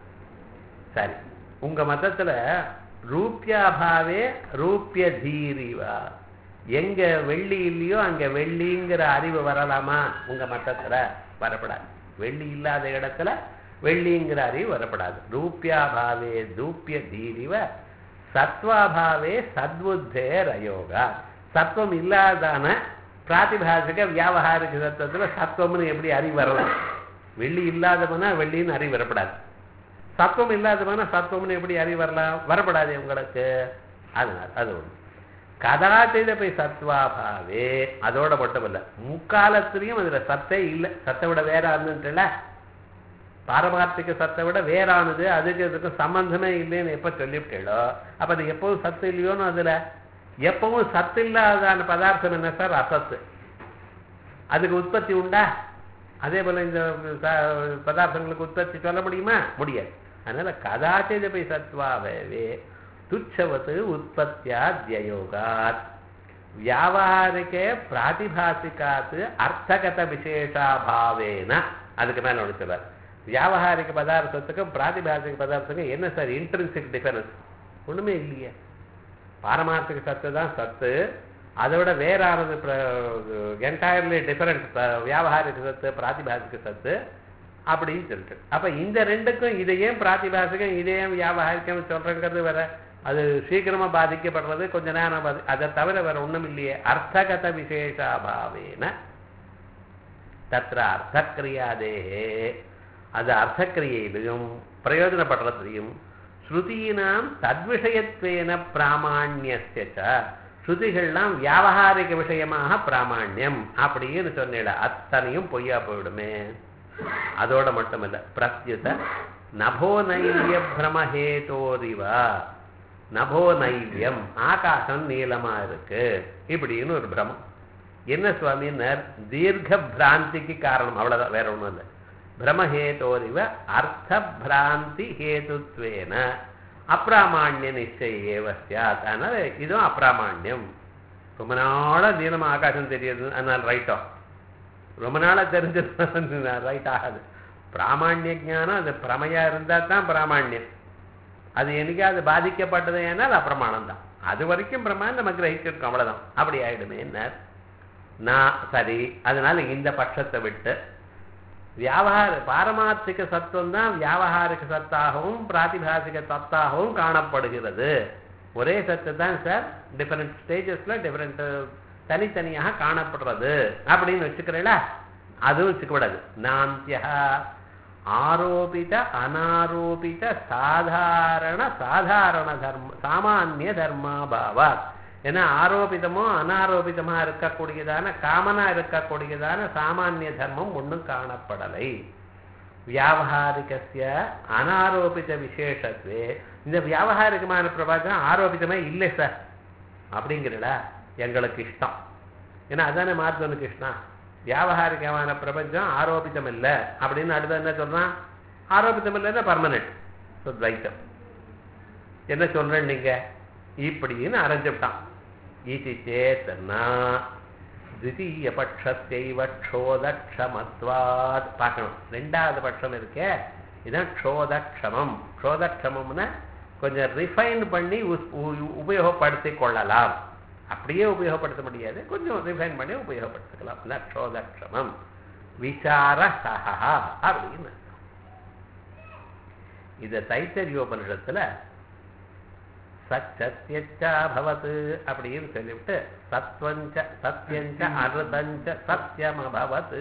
சரி உங்க மதத்துல ரூபியாபாவே ரூபிய தீரிவா எங்க வெள்ளி இல்லையோ அங்க வெள்ளிங்கிற அறிவு வரலாமா உங்க மதத்துல வரப்படாது வெள்ளி இல்லாத இடத்துல வெள்ளிங்கிற அறிவு வரப்படாது ரூபியாபாவே ரூபிய தீரிவ சத்வாபாவே சத்புத்தே ரயோகா சத்வம் இல்லாதான பிராதிபாசிக வியாபகாரிக சத்துவத்துல சத்வம்னு எப்படி அறிவு வரலாம் வெள்ளி இல்லாதவனா வெள்ளின்னு அறிவு வரப்படாது சத்துவம் இல்லாதவனா சத்துவம்னு எப்படி அறிவு வரலாம் வரப்படாது உங்களுக்கு அதனால அது ஒண்ணு கதாச்சித போய் சத்வாபாவே அதோட மட்டும் இல்ல முக்காலத்திலையும் அதுல சத்தே இல்லை சத்தை விட வேற இருந்துட்டுல பாரமார்த்திக சத்தை விட வேறானது அதுக்கு இதுக்கும் சம்பந்தமே இல்லைன்னு எப்ப சொல்லிவிட்டீங்களோ அப்ப அது எப்பவும் சத்து இல்லையோன்னு அதுல எப்பவும் சத்து இல்லாதான பதார்த்தம் என்ன சார் அசத்து அதுக்கு உற்பத்தி உண்டா அதே போல இந்த ச- பதார்த்தங்களுக்கு உற்பத்தி சொல்ல முடியுமா முடியாது அதனால கதாச்சித போய் சத்வாவே துச்சவத்து உற்பத்தியாத்யோகாத் வியாபாரிகே பிராதிபாசிகாத் அர்த்தகத விசேஷாபாவேன அதுக்கு மேல ஒன்று சொல்றார் வியாபாரிக பதார்த்தத்துக்கும் பிராதிபாசிக பதார்த்தத்துக்கும் என்ன சார் இன்ட்ரின்சிக் டிஃபரன்ஸ் ஒண்ணுமே இல்லையே பாரமார்த்திக சத்து தான் சத்து அதை விட வேறானது என்டையர்லி டிஃபரெண்ட் வியாபாரிக சத்து பிராதிபாசிக சத்து அப்படின்னு சொல்லிட்டு அப்ப இந்த ரெண்டுக்கும் இதை ஏன் பிராதிபாசிகம் இதை ஏன் வியாபாரிகம் சொல்றேங்கிறது வேற அது சீக்கிரமா பாதிக்கப்படுறது கொஞ்ச நேரம் பாதி அதை தவிர வேற ஒண்ணும் இல்லையே அர்த்தகத விசேஷாபாவேன தத்திர அர்த்தக்கிரியாதேகே அது அர்த்தக்கிரியையிலையும் பிரயோஜனப்படுறதுலையும் ஸ்ருதீனாம் தத்விஷயத்வேன பிராமாண்யஸ்ய ச. ஸ்ருதிகள்லாம் வியாபகாரிக விஷயமாக பிராமாண்யம் அப்படின்னு சொன்னேட அத்தனையும் பொய்யா போயிடுமே அதோட மட்டுமல்ல பிரத்யுத நபோ நைல்ய பிரமஹேதோரிவா நபோ நைல்யம் ஆகாசம் நீளமா இருக்கு இப்படின்னு ஒரு பிரமம் என்ன சுவாமினர் தீர்க்க பிராந்திக்கு காரணம் அவ்வளவுதான் வேற ஒண்ணும் இல்லை பிரமஹேதோரிவ அர்த்த பிராந்தி ஹேதுத்வேன அப்பிராமான்ய நிச்சயேவ சாத் அதனால இதுவும் அப்பிராமான்யம் ரொம்ப நாளா நீளமா ஆகாசம் தெரியுது அதனால ரைட்டோ ரொம்ப நாளா தெரிஞ்சது ரைட் ஆகாது பிராமான்ய ஞானம் அது பிரமையா இருந்தா தான் பிராமான்யம் அது என்னைக்காவது பாதிக்கப்பட்டது ஏன்னால் அப்பிரமாணம் தான் அது வரைக்கும் பிரமாணம் நம்ம கிரகிச்சிருக்கோம் அவ்வளவுதான் அப்படி ஆயிடுமே என்ன நான் சரி அதனால இந்த பட்சத்தை விட்டு வியாபார பாரமார்த்திக சத்துவம் தான் வியாபகாரிக சத்தாகவும் பிராதிபாசிக சத்தாகவும் காணப்படுகிறது ஒரே சத்து தான் சார் டிஃபரெண்ட் ஸ்டேஜஸ்ல டிஃபரெண்ட் தனித்தனியாக காணப்படுறது அப்படின்னு வச்சுக்கிறீங்களா அதுவும் வச்சுக்கூடாது நாந்தியா ஆரோபித அனாரோபித சாதாரண சாதாரண தர்ம சாமானிய தர்மாபாவா ஏன்னா ஆரோபிதமோ அனாரோபிதமா இருக்கக்கூடியதான காமனா இருக்கக்கூடியதான சாமானிய தர்மம் ஒன்றும் காணப்படலை வியாபகாரிகசிய அனாரோபித விசேஷத்துவே இந்த வியாபகாரிகமான பிரபாச்சம் ஆரோபிதமே இல்லை சார் அப்படிங்கிறடா எங்களுக்கு இஷ்டம் ஏன்னா அதானே மார்த்தனுக்கு இஷ்டம் வியாபகாரிகமான பிரபஞ்சம் ஆரோபிதம் இல்லை அப்படின்னு அடுத்து என்ன சொல்றான் ஆரோபிதம் இல்லைன்னா பர்மனெண்ட் ஸோ துவைத்தம் என்ன சொல்றேன் நீங்க இப்படின்னு அரைஞ்சுட்டான் இது சேத்தனா தித்தீய பட்சத்தைவ க்ஷோதக்ஷமத்வாத் பார்க்கணும் ரெண்டாவது பட்சம் இருக்கே இதான் க்ஷோதக்ஷமம் க்ஷோதக்ஷமம்னா கொஞ்சம் ரிஃபைன் பண்ணி உஸ்- உ- உபயோகப்படுத்திக் கொள்ளலாம் அப்படியே உபயோகப்படுத்த முடியாது கொஞ்சம் ரிஃபைன் பண்ணி உபயோகப்படுத்திக்கலாம் அதான் க்ஷோதக்ஷமம் விசார சகா அப்படின்னு அர்த்தம். இது தைத்தரியோபனிஷத்துல சச்சத்யச்சா பவத் அப்படின்னு சொல்லிவிட்டு சத்வஞ்ச சத்யஞ்ச அனுதஞ்ச சத்தியம் அபவத்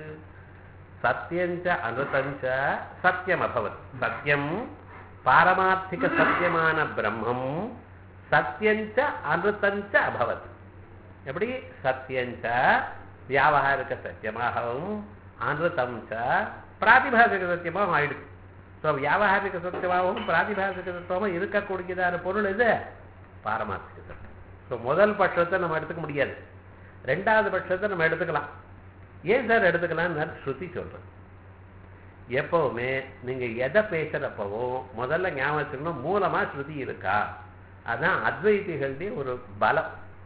சத்யஞ்ச அனுதஞ்ச சத்தியம் அபவத் சத்தியம் பாரமார்த்திக சத்தியமான பிரம்மம் சத்யஞ்ச அனுதஞ்ச அபவத் எப்படி சத்யஞ்ச வியாபகாரிக சத்தியமாகவும் அனுதம் ச பிராதிபாசிக சத்தியமாகவும் ஆயிடுச்சு ஸோ வியாபகாரிக சத்தியமாகவும் பிராதிபாசிக சத்தியமாகவும் இருக்கக்கூடியதான பொருள் இது பாரமார்த்திக சத்தியம் ஸோ முதல் பட்சத்தை நம்ம எடுத்துக்க முடியாது ரெண்டாவது பட்சத்தை நம்ம எடுத்துக்கலாம் ஏன் சார் எடுத்துக்கலாம்னு ஸ்ருதி சொல்றது எப்பவுமே நீங்க எதை பேசுறப்பவும் முதல்ல ஞாபகம் வச்சுக்கணும் மூலமா ஸ்ருதி இருக்கா அதான் அத்வைதிகளுடைய ஒரு பலம்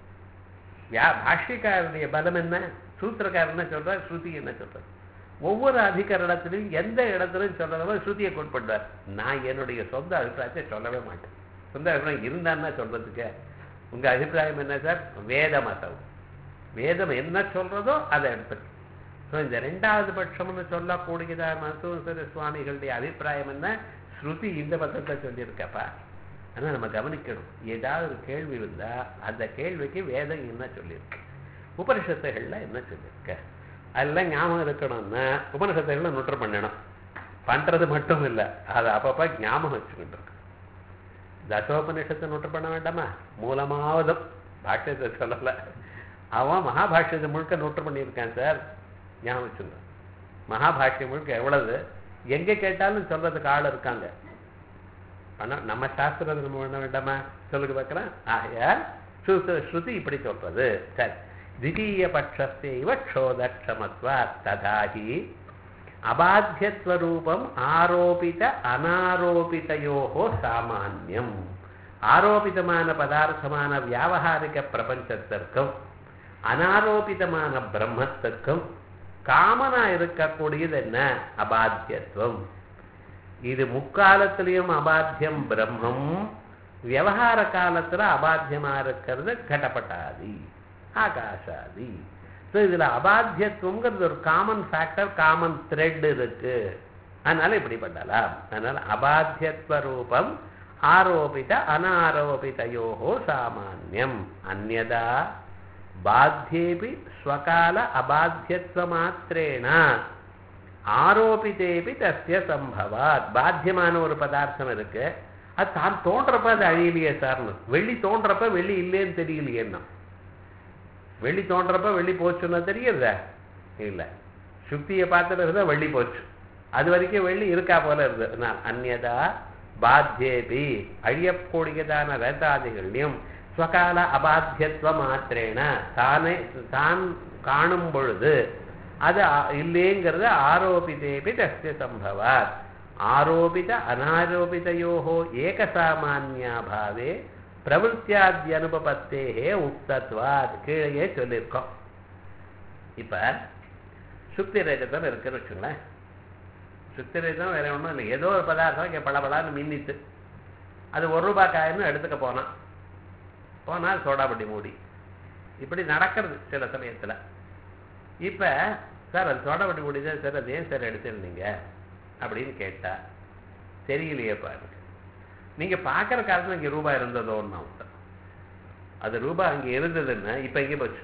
யா பாஷ்யக்காரனுடைய பலம் என்ன சூத்திரக்காரன் என்ன சொல்றார் ஸ்ருதி என்ன சொல்றார் ஒவ்வொரு அதிகரணத்திலையும் எந்த இடத்துலையும் சொல்றதோ ஸ்ருதியை கொட்படுவார் நான் என்னுடைய சொந்த அபிப்பிராயத்தை சொல்லவே மாட்டேன் சொந்த அபிப்பிராயம் இருந்தான்னா சொல்றதுக்கு உங்க அபிப்பிராயம் என்ன சார் வேத மதம் வேதம் என்ன சொல்றதோ அதை எடுத்துக்க ஸோ இந்த ரெண்டாவது பட்சம்னு சொல்லக்கூடியதா மருத்துவ சுவாமிகளுடைய அபிப்பிராயம் என்ன ஸ்ருதி இந்த பக்கத்தை சொல்லியிருக்கப்பா ஆனால் நம்ம கவனிக்கணும் ஏதாவது ஒரு கேள்வி இருந்தா அந்த கேள்விக்கு வேதம் என்ன சொல்லியிருக்கு உபனிஷத்துகள்ல என்ன சொல்லியிருக்க அதெல்லாம் ஞாபகம் இருக்கணும்னா உபனிஷத்துகளை நுற்று பண்ணணும் பண்றது மட்டும் இல்லை அதை அப்பப்ப ஞாபகம் வச்சுக்கிட்டு இருக்கு தசோபனிஷத்தை நுற்று பண்ண வேண்டாமா மூலமாவதும் பாஷ்யத்தை சொல்லலை அவன் மகாபாஷ்யத்தை முழுக்க நோட்டு பண்ணியிருக்கான் சார் ஞாபகம் வச்சுங்க மகாபாஷ்யம் முழுக்க எவ்வளவு எங்க கேட்டாலும் சொல்றதுக்கு ஆள் இருக்காங்க ஆனா நம்ம சாஸ்திரத்தை நம்ம பண்ண வேண்டாமா சொல்லுங்க பார்க்கலாம் ஆகையா ஸ்ருதி ஸ்ருதி இப்படி சொல்றது சரி திடீய பட்சத்தைவ க்ஷோதக்ஷமத்வா ததாகி அபாத்தியத்வரூபம் ஆரோபித அனாரோபிதையோகோ சாமான்யம் ஆரோபிதமான பதார்த்தமான வியாபகாரிக பிரபஞ்சத்திற்கும் அனாரோபிதமான பிரம்மத்துக்கும் காமனா இருக்கக்கூடியது என்ன அபாத்தியத்துவம் இது முக்காலத்திலையும் அபாத்தியம் பிரம்மம் விவகார காலத்துல அபாத்தியமா இருக்கிறது கடப்பட்டாதி ஆகாஷாதி ஸோ இதுல அபாத்தியத்துவங்கிறது ஒரு காமன் ஃபேக்டர் காமன் த்ரெட் இருக்கு அதனால இப்படி பண்ணலாம் அதனால அபாத்தியத்துவ ரூபம் ஆரோபித அனாரோபிதையோகோ சாமான்யம் அந்நதா பாத்தியேபி ஸ்வகால அபாத்தியத்துவமாத்திரேன ஆரோபித்தேபி தஸ்ய சம்பவாத் பாத்தியமான ஒரு பதார்த்தம் இருக்கு அது தான் தோன்றப்ப அது அழியலையே சார்னு வெள்ளி தோன்றப்ப வெள்ளி இல்லைன்னு தெரியலையேன்னா வெள்ளி தோன்றப்ப வெள்ளி போச்சுன்னா தெரியுதா இல்ல சுக்தியை பார்த்துட்டு இருந்தா வெள்ளி போச்சு அது வரைக்கும் வெள்ளி இருக்கா போல இருந்தது நான் அந்நதா பாத்தியேபி அழியக்கூடியதான ரத்தாதிகளையும் ஸ்வகால அபாத்தியத்துவ மாத்திரேன தானே தான் காணும் பொழுது அது ஆ- இல்லைங்கிறது ஆரோபிதேபி தஸ்ய சம்பவாத் ஆரோபித அனாரோபிதயோகோ ஏகசாமான்யாபாவே பிரவருத்தியாத்யனுபபத்தேகே உக்தத்வாத் கீழே சொல்லியிருக்கோம் இப்ப சுக்தி ரஜதம் இருக்குன்னு வச்சுங்களேன் சுக்தி ரஜதம் வேற ஒன்றும் இல்லை ஏதோ ஒரு பதார்த்தம் இங்கே பளபளன்னு மின்னித்து அது ஒரு ரூபாய் காயின்னு எடுத்துக்க போனான் போனால் சோடாபட்டி மூடி இப்படி நடக்கிறது சில சமயத்துல இப்ப சார் அது சோடாபட்டி மூடி தான் சார் அது ஏன் சார் எடுத்திருந்தீங்க அப்படின்னு கேட்டா தெரியலையே பாருங்க நீங்க பார்க்குற காலத்துல இங்க ரூபாய் இருந்ததோன்னு ஒருத்தன் அது ரூபாய் அங்க இருந்ததுன்னா இப்ப எங்கே போச்சு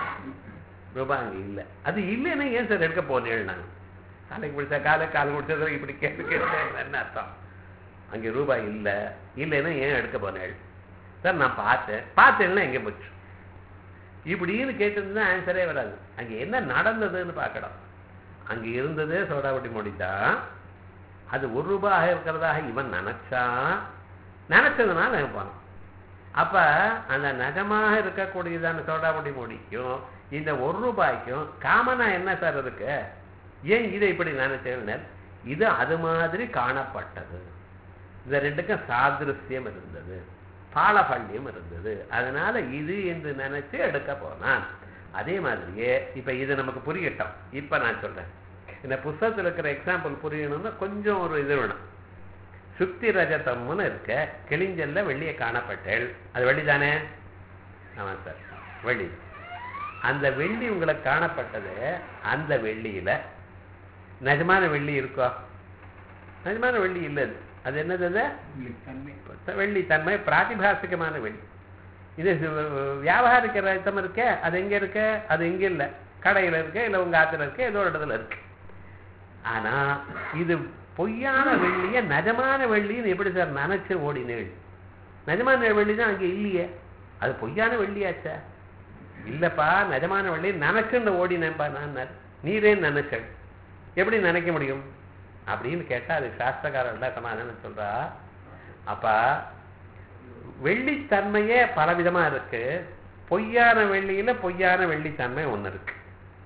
ரூபாய் அங்க இல்ல அது இல்லைன்னா ஏன் சார் எடுக்க போனேன் நான் காலைக்கு பிடிச்ச காலை கால் பிடிச்சது இப்படி கேட்டு கேட்டு என்ன அர்த்தம் அங்கே ரூபாய் இல்ல இல்லைன்னா ஏன் எடுக்க போனேன் சார் நான் பார்த்தேன் பார்த்தேன்னா எங்கே போச்சு இப்படின்னு கேட்டிருந்தா ஆன்சரே வராது அங்க என்ன நடந்ததுன்னு பார்க்கணும் அங்க இருந்ததே சோடாவட்டி மொழிதான் அது ஒரு ரூபாய் இருக்கிறதாக இவன் நினைச்சான் நினைச்சதுனால அவன் போனான் அப்ப அந்த நிஜமாக இருக்கக்கூடியதான சோடாபுடி மொழிக்கும் இந்த ஒரு ரூபாய்க்கும் காமனா என்ன சார் இருக்கு ஏன் இதை இப்படி நினைச்சேன் இது அது மாதிரி காணப்பட்டது இந்த ரெண்டுக்கும் சாதிருஷ்யம் இருந்தது பாலபல்யம் இருந்தது அதனால இது என்று நினைச்சு எடுக்க போனான் அதே மாதிரியே இப்ப இது நமக்கு புரியட்டும் இப்ப நான் சொல்றேன் இந்த புஸ்தகத்துல இருக்கிற எக்ஸாம்பிள் புரியணும்னா கொஞ்சம் ஒரு இது வேணும் சுக்தி ரஜதம்னு இருக்க கிளிஞ்சல்ல வெள்ளியை காணப்பட்டேள் அது வெள்ளி தானே ஆமா சார் வெள்ளி அந்த வெள்ளி உங்களுக்கு காணப்பட்டது அந்த வெள்ளியில நிஜமான வெள்ளி இருக்கோ நிஜமான வெள்ளி இல்லை அது அது என்னது அது வெள்ளி தன்மை பிராதிபாசிகமான வெள்ளி இது வி- வியாபாரிக்க ரத்தம் இருக்க அது எங்க இருக்க அது எங்க இல்லை கடையில இருக்கு இல்லை உங்க ஆத்துல இருக்கு ஏதோ ஒரு இடத்துல இருக்கு ஆனா இது பொய்யான வெள்ளிய நிஜமான வெள்ளின்னு எப்படி சார் நினைச்சு ஓடினேள் நிஜமான வெள்ளி தான் அங்க இல்லையே அது பொய்யான வெள்ளியாச்சே இல்லப்பா நிஜமான வெள்ளி நினைச்சுன்னு ஓடினேன்ப்பா நான் நீரே நினைச்சேன் எப்படி நினைக்க முடியும் அப்படின்னு கேட்டா அது சாஸ்திரக்காரர் சமாதானம் சொல்றா அப்பா வெள்ளித்தன்மையே பலவிதமா இருக்கு பொய்யான வெள்ளியில பொய்யான வெள்ளித்தன்மை ஒண்ணு இருக்கு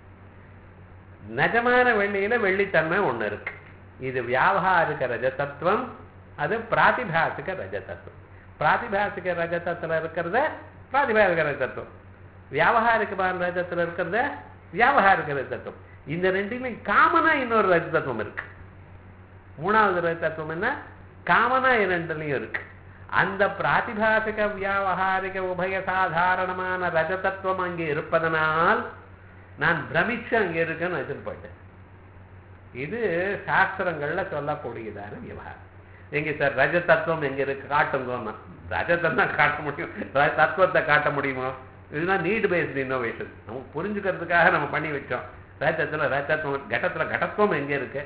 நிஜமான வெள்ளியில வெள்ளித்தன்மை ஒண்ணு இருக்கு இது வியாபகாரிக ரஜதத்துவம் அது பிராதிபாசிக ரஜதத்துவம் பிராதிபாசிக ரஜதத்துல இருக்கிறத பிராதிபாசிக ரஜதத்துவம் வியாபகாரிகமான ரஜத்துல இருக்கிறத வியாபகாரிக ரஜதத்துவம் இந்த ரெண்டுலையும் காமனா இன்னொரு ரஜதத்துவம் இருக்கு மூணாவது ரஜதத்துவம் என்ன காமனா இரண்டுலையும் இருக்கு அந்த பிராதிபாசிக வியாபகாரிக உபய சாதாரணமான ரஜதத்துவம் அங்கே இருப்பதனால் நான் பிரமிச்சு அங்கே இருக்கேன்னு வச்சுட்டு போயிட்டேன் இது சாஸ்திரங்கள்ல சொல்லக்கூடியதான விவகாரம் எங்க சார் ரஜ தத்துவம் எங்க இருக்கு காட்டுங்கோன்னா ரஜத்தை தான் காட்ட முடியும் ர- தத்துவத்தை காட்ட முடியுமோ இதுதான் நீடு பேஸ்டு இன்னோவேஷன் நமக்கு புரிஞ்சுக்கிறதுக்காக நம்ம பண்ணி வச்சோம் ரஜத்துல ரஜத்துவம் கடத்துல கடத்துவம் எங்க இருக்கு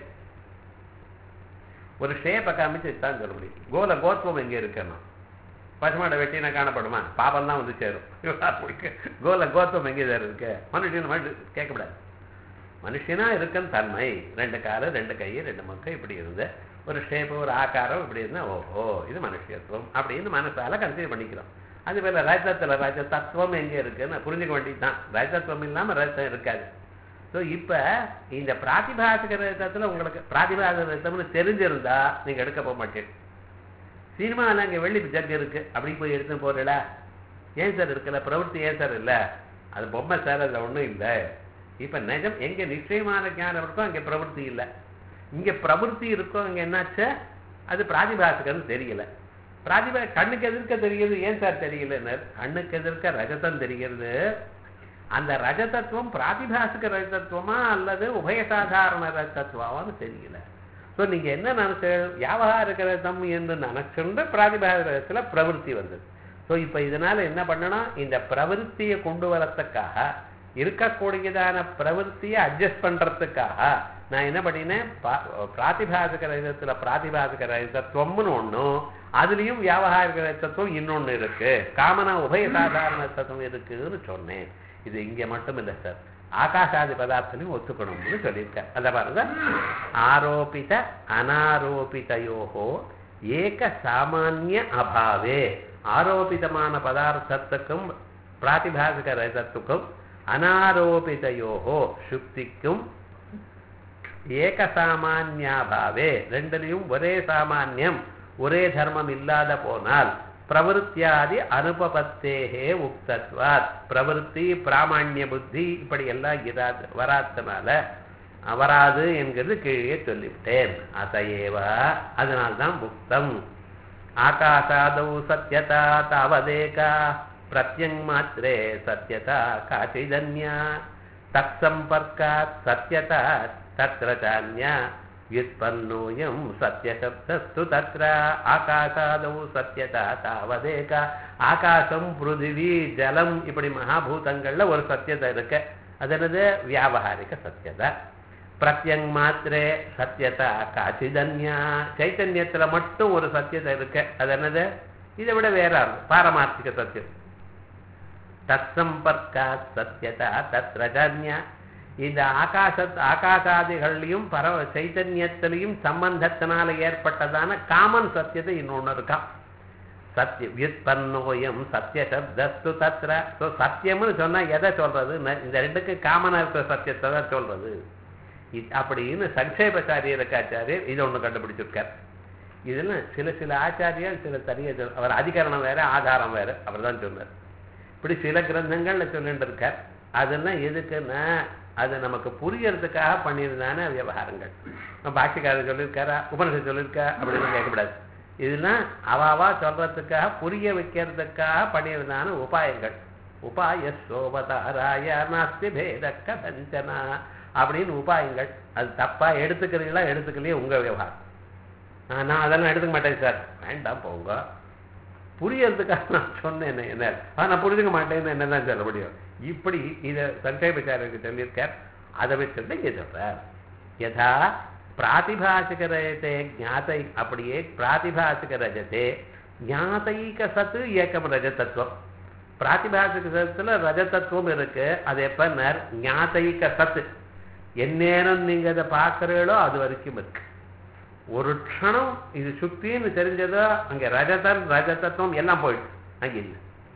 ஒரு ஷேப்பை காமிச்சு தான் சொல்ல முடியும் கோல கோத்துவம் எங்க இருக்குன்னா பசுமாடை வெட்டினா காணப்படுமா பாபம் தான் வந்து சேரும் கோல கோத்துவம் எங்கே சார் இருக்கு மனுஷன் மனு கேட்கக்கூடாது மனுஷனா இருக்குன்னு தன்மை ரெண்டு காலு ரெண்டு கை ரெண்டு மக்கள் இப்படி இருந்து ஒரு ஷேப்பு ஒரு ஆகாரம் இப்படி இருந்தா ஓஹோ இது மனுஷத்துவம் அப்படின்னு மனசால கன்சிடர் பண்ணிக்கிறோம் அது போல ரஜத்துல ரஜ தத்துவம் எங்க இருக்குன்னு புரிஞ்சுக்க வேண்டியதுதான் ரஜத்துவம் இல்லாம ரஜம் இருக்காது ஸோ இப்ப இந்த பிராதிபாசிக ரஜத்துல உங்களுக்கு பிராதிபாசிக ரஜம்னு தெரிஞ்சிருந்தா நீங்க எடுக்க போக மாட்டீங்க சினிமாவில் அங்கே வெள்ளி ஜக் இருக்கு அப்படி போய் எடுத்துன்னு போறீங்களா ஏன் சார் இருக்கல பிரவൃத்தி ஏன் சார் இல்லை அது பொம்மை சார் அதில் ஒன்றும் இல்லை இப்போ நிஜம் எங்கே நிச்சயமான ஞானம் இருக்கோ அங்கே பிரவൃத்தி இல்லை இங்கே பிரவൃத்தி இருக்கோ அங்கே என்னாச்சு அது பிராதிபாசிகன்னு தெரியல பிராதிபா கண்ணுக்கு எதிர்க்க தெரிகிறது ஏன் சார் தெரியலன்னு கண்ணுக்கு எதிர்க்க ரஜதம் தெரிகிறது அந்த ரஜதத்துவம் பிராதிபாசிக ரஜதத்துவமா அல்லது உபயசாதாரண ரஜதத்துவமான்னு தெரியல ஸோ நீங்க என்ன நினைச்ச வியாபகாரிக ரஜதம் என்று நினைச்சுண்டு பிராதிபாசிகத்துல பிரவருத்தி வந்தது ஸோ இப்போ இதனால என்ன பண்ணணும் இந்த பிரவருத்தியை கொண்டு வரத்துக்காக இருக்கக்கூடியதான பிரவருத்தியை அட்ஜஸ்ட் பண்றதுக்காக நான் என்ன பண்ணினேன் பா- பிராதிபாசிக ரஜத்துல பிராதிபாசிக ரஜதத்துவம்னு ஒண்ணும் அதுலயும் வியாபகாரிக ரஜதத்துவம் இன்னொன்னு இருக்கு காமனா உபய சாதாரண தத்துவம் இருக்குன்னு சொன்னேன் இது இங்க மட்டும் இல்லை சார் ஆகாசாதி பதார்த்தனையும் ஒத்துக்கணும்னு சொல்லியிருக்கார் அத பாருங்க ஆரோபித அனாரோபிதயோகோ ஏக சாமானிய அபாவே ஆரோபிதமான பதார்த்தத்துக்கும் பிராதிபாசிக ரஜத்துக்கும் அனாரோபிதயோகோ சுக்திக்கும் ஏக சாமான்யாபாவே ரெண்டுலையும் ஒரே சாமான்யம் ஒரே தர்மம் இல்லாத போனால் பிரவருத்தியாதி அனுபபத்தேகே உக்தத்வாத் பிரவருத்தி பிராமாண்ய புத்தி இப்படி எல்லாம் இராது வராதனால வராது என்கிறது கீழே சொல்லிவிட்டேன் அதையேவா அதனால்தான் முக்தம் ஆகாசாதௌ சத்யதா தாவதேகா பிரத்யங் மாத்திரே சத்யதா காச்சிதன்யா தத் சம்பர்க்காத் சத்யதா தத்ர சான்யா व्युत्पन्नोऽयं सत्यशब्दस्तु तत्र ஆகாசாதௌ சத்யதா தாவதேக ஆகாசம் பிருதிவி ஜலம் இப்படி மகாபூதங்கள்ல ஒரு சத்தியதை இருக்கு அது என்னது வியாபகாரிக சத்தியதா பிரத்யங் மாத்திரே சத்தியதா காச்சிதன்யா சைத்தன்யத்துல மட்டும் ஒரு சத்தியதை இருக்கு அது என்னது இதை விட வேற பாரமார்த்திக சத்தியம் தற்சம்பர்க்காத் சத்தியதா தத்ர ஜன்யா இந்த ஆகாச ஆகாசாதிகள்லையும் பர சைத்தன்யத்திலையும் சம்பந்தத்தினால ஏற்பட்டதான காமன் சத்தியத்தை இன்னொன்னு இருக்கான் சத்திய வியுத்பன்னோயம் சத்திய சப்தஸ்து தத்ர ஸோ சத்தியம்னு சொன்னா எதை சொல்றது ந- இந்த ரெண்டுக்கு காமனா இருக்கிற சத்தியத்தை தான் சொல்றது இ- அப்படின்னு சங்கேபச்சாரியர் இருக்காச்சாரியர் இதை ஒண்ணு கண்டுபிடிச்சிருக்கார் இதுல சில சில ஆச்சாரியர் சில தனிய சொல்- அவர் அதிகரணம் வேற ஆதாரம் வேற அவர் தான் சொன்னார் இப்படி சில கிரந்தங்கள்ல சொல்லிட்டு இருக்கார் அதெல்லாம் எதுக்குன்னா அது நமக்கு புரியறதுக்காக பண்ணியிருந்தான விவகாரங்கள் நம்ம பாக்கியக்காரர் சொல்லியிருக்காரா உபனிஷம் சொல்லியிருக்கா அப்படின்னு கேட்கக்கூடாது இதெல்லாம் அவாவா சொல்றதுக்காக புரிய வைக்கிறதுக்காக பண்ணியிருந்தான உபாயங்கள் உபாய சோபதாராய நாஸ்தி பேத கதஞ்சனா அப்படின்னு உபாயங்கள் அது தப்பா எடுத்துக்கிறீங்களா எடுத்துக்கலையே உங்க விவகாரம் ஆ, நான் அதெல்லாம் எடுத்துக்க மாட்டேன் சார் வேண்டாம் போங்க புரியறதுக்காக நான் சொன்னேன் என்ன ஆ நான் புரிஞ்சுக்க மாட்டேன்னு என்னதான் சொல்ல முடியும் இப்படி இதை சங்கேபச்சாரியருக்கு சொல்லியிருக்கார் அதை வச்சுட்டு இங்கே சொல்றார் யதா பிராதிபாசிக ரஜதே ஞாதை அப்படியே பிராதிபாசிக ரஜதே ஞாதைக சத்து ஏக்கம் ரஜதத்துவம் பிராதிபாசிக சத்துல ரஜதத்துவம் இருக்கு அது எப்ப ஞாதைக சத்து எந்நேரம் நீங்க அதை பார்க்கறீங்களோ அது வரைக்கும் இருக்கு ஒரு க்ஷணம் இது சுத்தின்னு தெரிஞ்சதோ அங்க ரஜதன் ரஜதத்துவம் எல்லாம் போயிடுச்சு அங்க இல்லை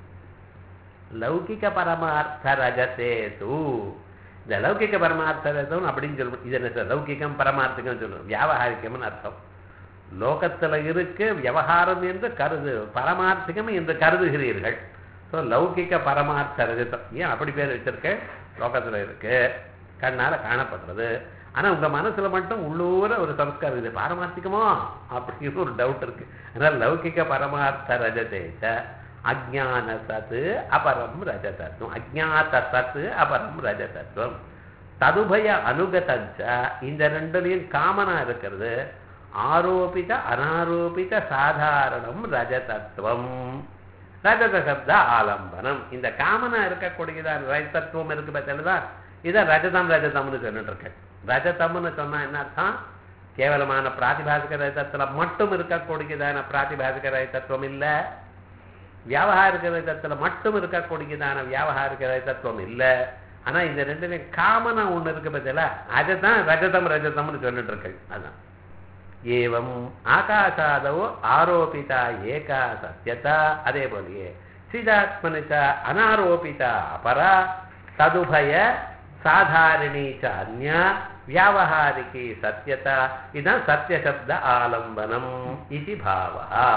லௌகிக பரமார்த்த ரஜதே தூ இந்த லௌகிக பரமார்த்த ரஜதம் அப்படின்னு சொல்லணும் இது என்ன சார் லௌகிகம் பரமார்த்திகம் சொல்லணும் வியாபகாரிக்கம்னு அர்த்தம் லோகத்துல இருக்கு விவகாரம் என்று கருது பரமார்த்திகம் என்று கருதுகிறீர்கள் ஸோ லௌகிக பரமார்த்த ரஜதம் ஏன் அப்படி பேர் வச்சிருக்க லோகத்துல இருக்கு கண்ணால காணப்படுறது ஆனா உங்க மனசுல மட்டும் உள்ளூர ஒரு சம்ஸ்காரம் இது பாரமார்த்திகமோ அப்படின்னு ஒரு டவுட் இருக்கு அதனால லௌகிக பரமார்த்த ரஜதேச்ச அஜான சத்து அபரம் ரஜதத்துவம் அஜாத சத்து அபரம் ரஜதத்துவம் ததுபய அனுகதஞ்ச இந்த ரெண்டுலையும் காமனா இருக்கிறது ஆரோபித அனாரோபித சாதாரணம் ரஜதத்துவம் ரஜத சப்த ஆலம்பனம் இந்த காமனா இருக்கக்கூடியதான் ரஜதத்துவம் இருக்கு பார்த்தா இதை ரஜதம் ரஜதம்னு சொல்லிட்டு இருக்கேன் ரஜதம்னு சொன்னா என்ன அர்த்தம் கேவலமான பிராதிபாசிக ரஜதத்துல மட்டும் இருக்கக்கூடியதான பிராதிபாசிக ரஜதத்துவம் இல்ல வியாபகாரிக ரஜதத்துல மட்டும் இருக்கக்கூடியதான வியாபகாரிக ரஜதத்துவம் இல்ல ஆனா இந்த ரெண்டுலையும் காமனா ஒண்ணு இருக்கு பார்த்தீங்களா அதுதான் ரஜதம் ரஜதம்னு சொல்லிட்டு இருக்கேன் அதான் ஏவம் ஆகாசாதவோ ஆரோபிதா ஏகா சத்தியதா அதே போலயே சிதாத்மனிச்ச அனாரோபிதா அபரா ததுபய சாதாரணி ச அந்யா வியாபகாரிகி சத்தியதா இதுதான் சத்தியசப்த ஆலம்பனம் இது பாவா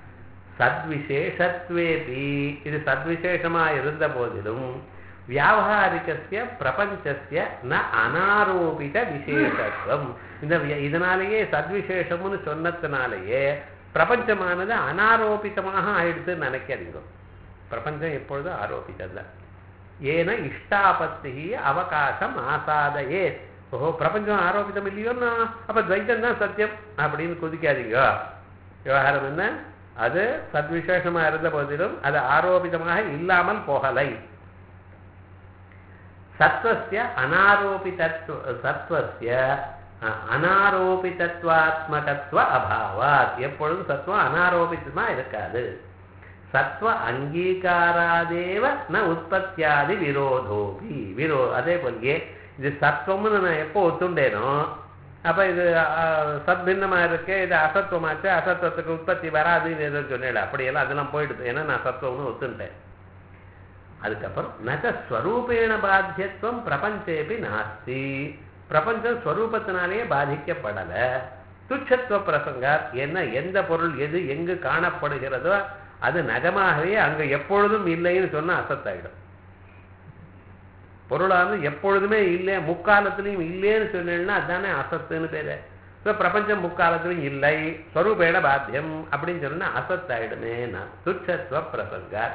சத்விசேஷத்வேபி இது சத்விசேஷமா இருந்த போதிலும் வியாபகாரிகசிய பிரபஞ்சசிய ந அனாரோபித விசேஷத்துவம் இந்த வி- இதனாலேயே சத்விசேஷம்னு சொன்னதுனாலேயே பிரபஞ்சமானது அனாரோபிதமாக ஆயிடுதுன்னு நினைக்காதீங்க பிரபஞ்சம் எப்பொழுதும் ஆரோபித்தது தான் ஏன இஷ்டாபத்தி அவகாசம் ஆசாதையே ஓஹோ பிரபஞ்சம் ஆரோபிதம் இல்லையோன்னா அப்ப துவைத்தம் தான் சத்தியம் அப்படின்னு குதிக்காதீங்க விவகாரம் என்ன அது சத்விசேஷமா இருந்த போதிலும் அது ஆரோபிதமாக இல்லாமல் போகலை சத்வஸ்ய அனாரோபிதத்துவ சத்வஸ்ய அ- அனாரோபிதத்வாத்மகத்துவ அபாவாத் எப்பொழுதும் சத்துவம் அனாரோபிதமா இருக்காது சத்வ அங்கீகாராதேவ ந உற்பத்தியாதி விரோதோபி விரோ அதே போலயே இது சத்வம்னு நான் எப்போ ஒத்துண்டேனோ அப்ப இது அஹ், சத்பின்னமா இருக்கு இது அசத்துவமாச்சு அசத்துவத்துக்கு உற்பத்தி வராதுன்னு ஏதோ சொன்னேன் அப்படியெல்லாம் அதெல்லாம் போயிடுது ஏன்னா நான் சத்துவம்னு ஒத்துண்டேன் அதுக்கப்புறம் நச்ச ஸ்வரூபேண பாத்தியத்துவம் பிரபஞ்சேபி நாஸ்தி பிரபஞ்சம் ஸ்வரூபத்தினாலேயே பாதிக்கப்படல துச்சத்துவ பிரசங்கார் என்ன எந்த பொருள் எது எங்கு காணப்படுகிறதோ அது நகமாகவே அங்க எப்பொழுதும் இல்லைன்னு சொன்னா அசத்தாயிடும் பொருளானது எப்பொழுதுமே இல்லை முக்காலத்திலையும் இல்லைன்னு சொன்னீங்கன்னா அதுதானே அசத்துன்னு பேரு இப்போ பிரபஞ்சம் முக்காலத்திலும் இல்லை ஸ்வரூபேண பாத்தியம் அப்படின்னு சொன்னா அசத்தாயிடுமே நான் துச்சத்துவ பிரசங்கார்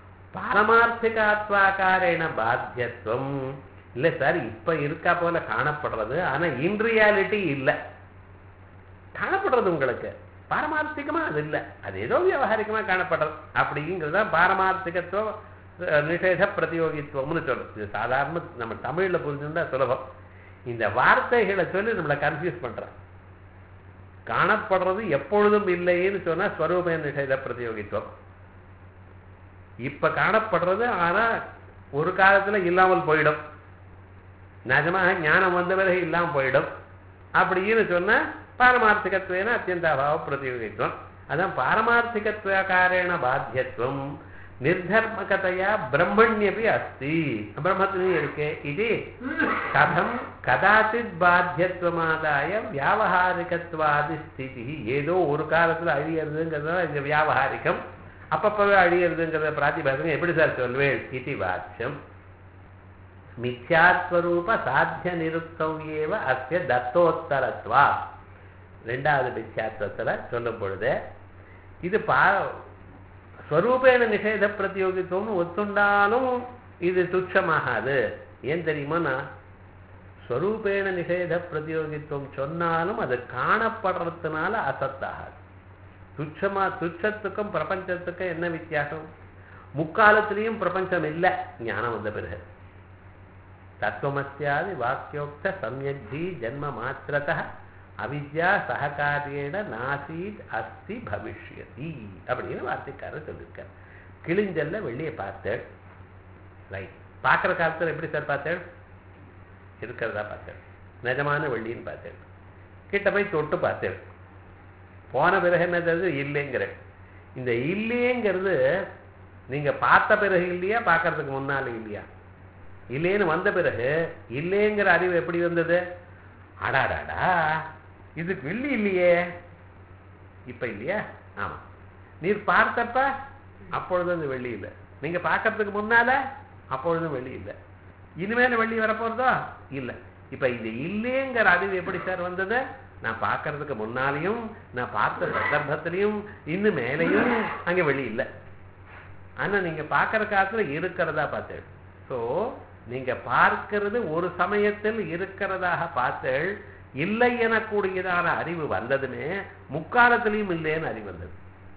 பாரமார்த்திகாத்வாக்காரேன பாத்தியத்துவம் இல்லை சார் இப்ப இருக்கா போல காணப்படுறது ஆனா இன் ரியாலிட்டி இல்லை காணப்படுறது உங்களுக்கு பாரமார்த்திகமா அது இல்லை அது ஏதோ விவகாரிகமா காணப்படுறது அப்படிங்கிறது தான் பாரமார்த்திகத்துவம் அஹ், நிஷேத பிரதியோகித்துவம்னு சொல்றது இது சாதாரண நம்ம தமிழ்ல புரிஞ்சுட்டா சுலபம் இந்த வார்த்தைகளை சொல்லி நம்மளை கன்ஃபியூஸ் பண்றோம் காணப்படுறது எப்பொழுதும் இல்லைன்னு சொன்னா ஸ்வரூப நிஷேத பிரதியோகித்துவம் இப்ப காணப்படுறது ஆனா ஒரு காலத்துல இல்லாமல் போயிடும் நிஜமாக ஞானம் வந்த பிறகு இல்லாமல் போயிடும் அப்படின்னு சொன்னா பாரமார்த்திகத்துவேன அத்தியந்தாபாவ பிரதியோகித்துவம் அதான் பாரமார்த்திகத்துவகாரேண பாத்தியத்துவம் நிர்தர்மகதையா பிரம்மண்யபி அஸ்தி பிரம்மத்திலையும் இருக்கு இது கதம் கதாச்சித் பாத்தியத்துவமாதாய வியாவகாரிகத்வாதி ஸ்திதி ஏதோ ஒரு காலத்துல அழியறதுங்கிறத இந்த வியாவகாரிகம் அப்பப்பவே அழியறதுங்கிறத பிராத்திபாசகம் எப்படி சார் சொல்வேன் இது வாக்கியம் மித்யாத்வரூப சாத்திய நிருப்தம் ஏவ அஸ்ய தத்தோத்தரத்வா ரெண்டாவது மித்யாத்வத்துல சொல்லும் பொழுது இது பா ஸ்வரூபேண நிஷேத பிரதியோகித்துவம்னு ஒத்துண்டாலும் இது துச்சமாகாது ஏன் தெரியுமாண்ணா ஸ்வரூபேண நிஷேத பிரதியோகித்துவம் சொன்னாலும் அது காணப்படுறதுனால அசத்தாகாது துச்சமா துச்சத்துக்கும் பிரபஞ்சத்துக்கும் என்ன வித்தியாசம் முக்காலத்திலையும் பிரபஞ்சம் இல்லை ஞானம் வந்த பிறகு தத்துவமஸ்யாதி வாக்கியோக்த சம்யக்தி ஜன்ம மாத்திரத அவித்யா சககாரியேன நாசீத் அஸ்தி பவிஷ்யதி அப்படின்னு வார்த்தைக்காரர் சொல்லியிருக்கார் கிழிஞ்சல்ல வெள்ளியை பார்த்தேன் ரைட் பார்க்குற காலத்தில் எப்படி சார் பார்த்தேன் இருக்கிறதா பார்த்தேன் நிஜமான வெள்ளின்னு பார்த்தேன் கிட்ட போய் தொட்டு பார்த்தேன் போன பிறகு என்ன தெரியுது இல்லைங்கிறேன் இந்த இல்லைங்கிறது நீங்க பார்த்த பிறகு இல்லையா பார்க்கறதுக்கு முன்னால இல்லையா இல்லைன்னு வந்த பிறகு இல்லைங்கிற அறிவு எப்படி வந்தது அடாடாடா இதுக்கு வெள்ளி இல்லையே இப்ப இல்லையா ஆமா நீர் பார்த்தப்ப அப்பொழுது அந்த வெள்ளி இல்லை நீங்க பார்க்கறதுக்கு முன்னால அப்பொழுதும் வெள்ளி இல்லை இனிமேல வெள்ளி வரப்போறதோ இல்லை இப்ப இந்த இல்லைங்கிற அறிவு எப்படி சார் வந்தது நான் பார்க்கறதுக்கு முன்னாலையும் நான் பார்த்த சந்தர்ப்பத்திலையும் இன்னும் மேலையும் அங்க வெளி இல்லை ஆனா நீங்க பார்க்கிற காலத்துல இருக்கிறதா பார்த்தேன் ஸோ நீங்க பார்க்கிறது ஒரு சமயத்தில் இருக்கிறதாக பார்த்தேள் இல்லை எனக்கூடியதான அறிவு வந்ததுமே முக்காலத்திலையும் இல்லைன்னு அறிவு வந்தது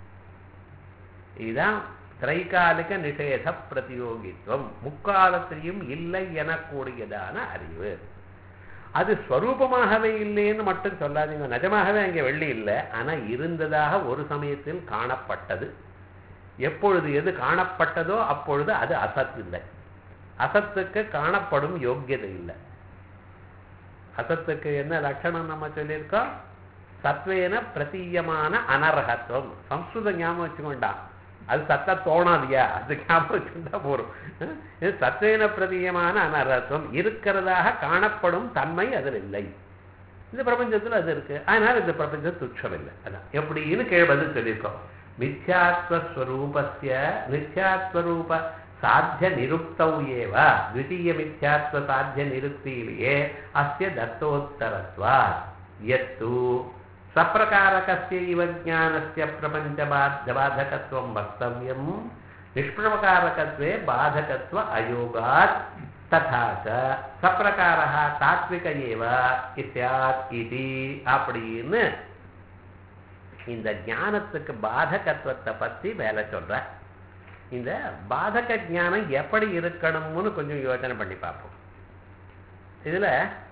இதுதான் திரைகாலிக நிஷேத பிரதியோகித்துவம் முக்காலத்திலையும் இல்லை எனக்கூடியதான அறிவு அது ஸ்வரூபமாகவே இல்லைன்னு மட்டும் சொல்லாதீங்க நிஜமாகவே அங்கே வெள்ளி இல்லை ஆனா இருந்ததாக ஒரு சமயத்தில் காணப்பட்டது எப்பொழுது எது காணப்பட்டதோ அப்பொழுது அது அசத் இல்லை அசத்துக்கு காணப்படும் யோக்கியதை இல்லை அசத்துக்கு என்ன லட்சணம் நம்ம சொல்லியிருக்கோம் சத்வேன பிரதீயமான அனர்ஹத்துவம் சம்ஸ்கிருத ஞாபகம் வச்சுக்கொண்டான் அது சத்த தோணாதியா அது ஞாபகம் வச்சுட்டா போறோம் இது சத்வேன பிரதீயமான அனர்ஹத்துவம் இருக்கிறதாக காணப்படும் தன்மை அதில் இல்லை இந்த பிரபஞ்சத்துல அது இருக்கு அதனால இந்த பிரபஞ்சம் துச்சம் இல்லை அதான் எப்படின்னு கீழ் பதில் சொல்லியிருக்கோம் மித்யாத்வஸ்வரூபஸ்ய நித்யாத்வரூப சாத்திய நிருப்தௌ ஏவ த்விதீய மித்யாத்வ சாத்திய நிருப்தியிலேயே அஸ்ய தத்தோத்தரத்வா எத்து சப்பிரகாரகஸ்ய இவ ஞானஸ்ய பிரபஞ்ச பாதகத்துவம் வக்தவ்யம் நிஷ்பிரகாரகத்வே பாதகத்துவ அயோகாத் ததா ச சப்பிரகாரः தாத்விக ஏவ இஸ்யாத் இதி அப்படின்னு இந்த ஞானத்துக்கு பாதகத்துவத்தை பத்தி வேலை சொல்ற இந்த பாதக ஞானம் எப்படி இருக்கணும்னு கொஞ்சம் யோசனை பண்ணி பார்ப்போம் இதுல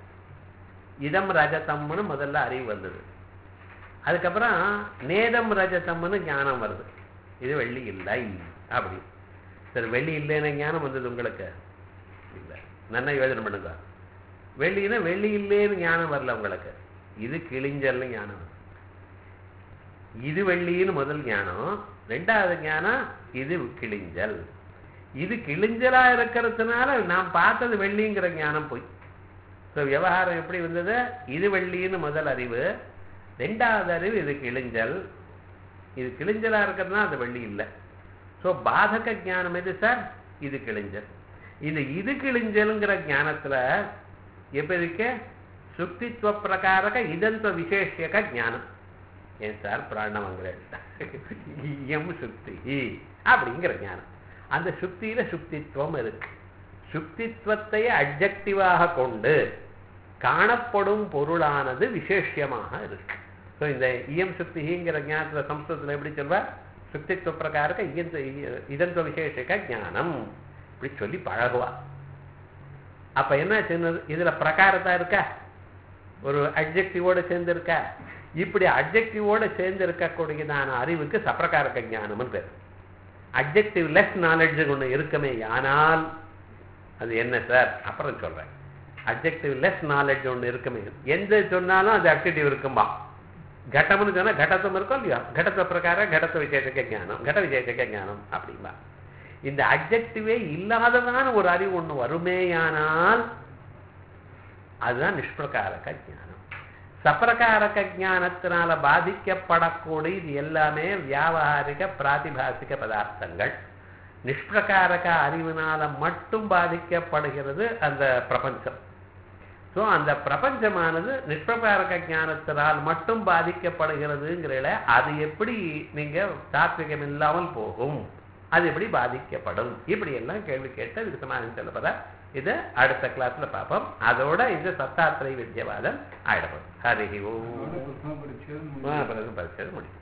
இதம் ரஜதம்னு முதல்ல அறிவு வந்தது அதுக்கப்புறம் நேதம் ரஜதம்னு ஞானம் வருது இது வெள்ளி இல்லை அப்படி சரி வெள்ளி இல்லைன்னு ஞானம் வந்தது உங்களுக்கு இல்லை நல்லா யோஜனை பண்ணுங்க வெள்ளின்னா வெள்ளி இல்லைன்னு ஞானம் வரல உங்களுக்கு இது கிழிஞ்சல்னு ஞானம் வருது. இது வெள்ளின்னு முதல் ஞானம் ரெண்டாவது ஞானம் இது கிழிஞ்சல் இது கிழிஞ்சலா இருக்கிறதுனால நாம் பார்த்தது வெள்ளிங்கிற ஞானம் போய் ஸோ விவகாரம் எப்படி வந்தது இது வெள்ளின்னு முதல் அறிவு ரெண்டாவது அறிவு இது கிழிஞ்சல் இது கிழிஞ்சலா இருக்கிறதுனால அது வெள்ளி இல்லை ஸோ பாதக ஞானம் எது சார் இது கிழிஞ்சல் இது இது கிழிஞ்சல்ங்கிற ஞானத்துல எப்படி இருக்கு சுக்தித்வ பிரகாரக இதந்த விசேஷக ஞானம் ஏன் சார் பிராணமங்களே எம் சுக்தி அப்படிங்கிற ஞானம் அந்த சுக்தியில சுக்தித்வம் இருக்கு சுக்தித்வத்தை அப்ஜெக்டிவாக கொண்டு காணப்படும் பொருளானது விசேஷமாக இருக்கு ஸோ இந்த இயம் சுக்திங்கிற ஞானத்துல சம்ஸ்கிருதத்தில் எப்படி சொல்வா சுக்தித்வ பிரகாரக இயந்த இதந்த விசேஷக ஞானம் இப்படி சொல்லி பழகுவா அப்ப என்ன சின்னது இதுல பிரகாரத்தா இருக்கா ஒரு அப்ஜெக்டிவோட சேர்ந்து இருக்கா இப்படி அப்ஜெக்டிவோட சேர்ந்து இருக்கக்கூடியதான அறிவுக்கு சப்பிரகாரக ஞானம்னு பேர் அப்ஜெக்டிவ் லெஸ் நாலேஜ் ஒன்று இருக்குமே ஆனால் அது என்ன சார் அப்புறம் சொல்றேன் அப்ஜெக்டிவ் லெஸ் நாலேஜ் ஒன்று இருக்குமே எந்த சொன்னாலும் அது அப்ஜெக்டிவ் இருக்கும்பா கட்டம்னு சொன்னா கடத்தம் இருக்கும் இல்லையா கடத்த பிரகாரம் கடத்த விசேஷக்க ஞானம் கட விசேஷக்க ஞானம் அப்படிம்பா இந்த அப்ஜெக்டிவே இல்லாததான ஒரு அறிவு ஒண்ணு வருமேயானால் அதுதான் நிஷ்பிரகாரக ஞானம் சப்பிரகாரக ஞானத்தினால பாதிக்கப்படக்கூடிய இது எல்லாமே வியாவகாரிக பிராதிபாசிக பதார்த்தங்கள் நிஷ்பிரகாரக அறிவினால மட்டும் பாதிக்கப்படுகிறது அந்த பிரபஞ்சம் ஸோ அந்த பிரபஞ்சமானது நிஷ்பிரகாரக ஞானத்தினால் மட்டும் பாதிக்கப்படுகிறதுங்கிறத அது எப்படி நீங்க தாத்விகம் இல்லாமல் போகும் அது எப்படி பாதிக்கப்படும் இப்படி எல்லாம் கேள்வி கேட்டு அதுக்கு சமாதானம் சொல்லப்பதா இது அடுத்த கிளாஸ்ல பார்ப்போம் அதோட இந்த சத்தாத்திரை வித்யவாதம் ஆயிடப்படும் ஹரி ஓம் புத்தகம் படிச்சது ஆ, பிறகு பரிச்சது முடியும்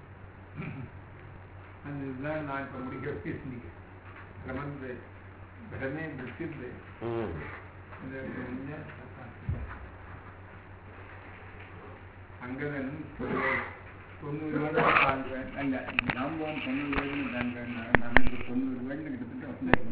அதுதான் நான் இப்ப முடிக்க வச்சிருந்தீங்க கிரமந்து பிரமே விசித்து ம் அங்கதன் தொண்ணூறு வருடம் தாங்க அல்ல நாம் தொண்ணூறு வருடம் தாங்க நமக்கு தொண்ணூறு வருடம் கிட்டத்தட்ட வந்து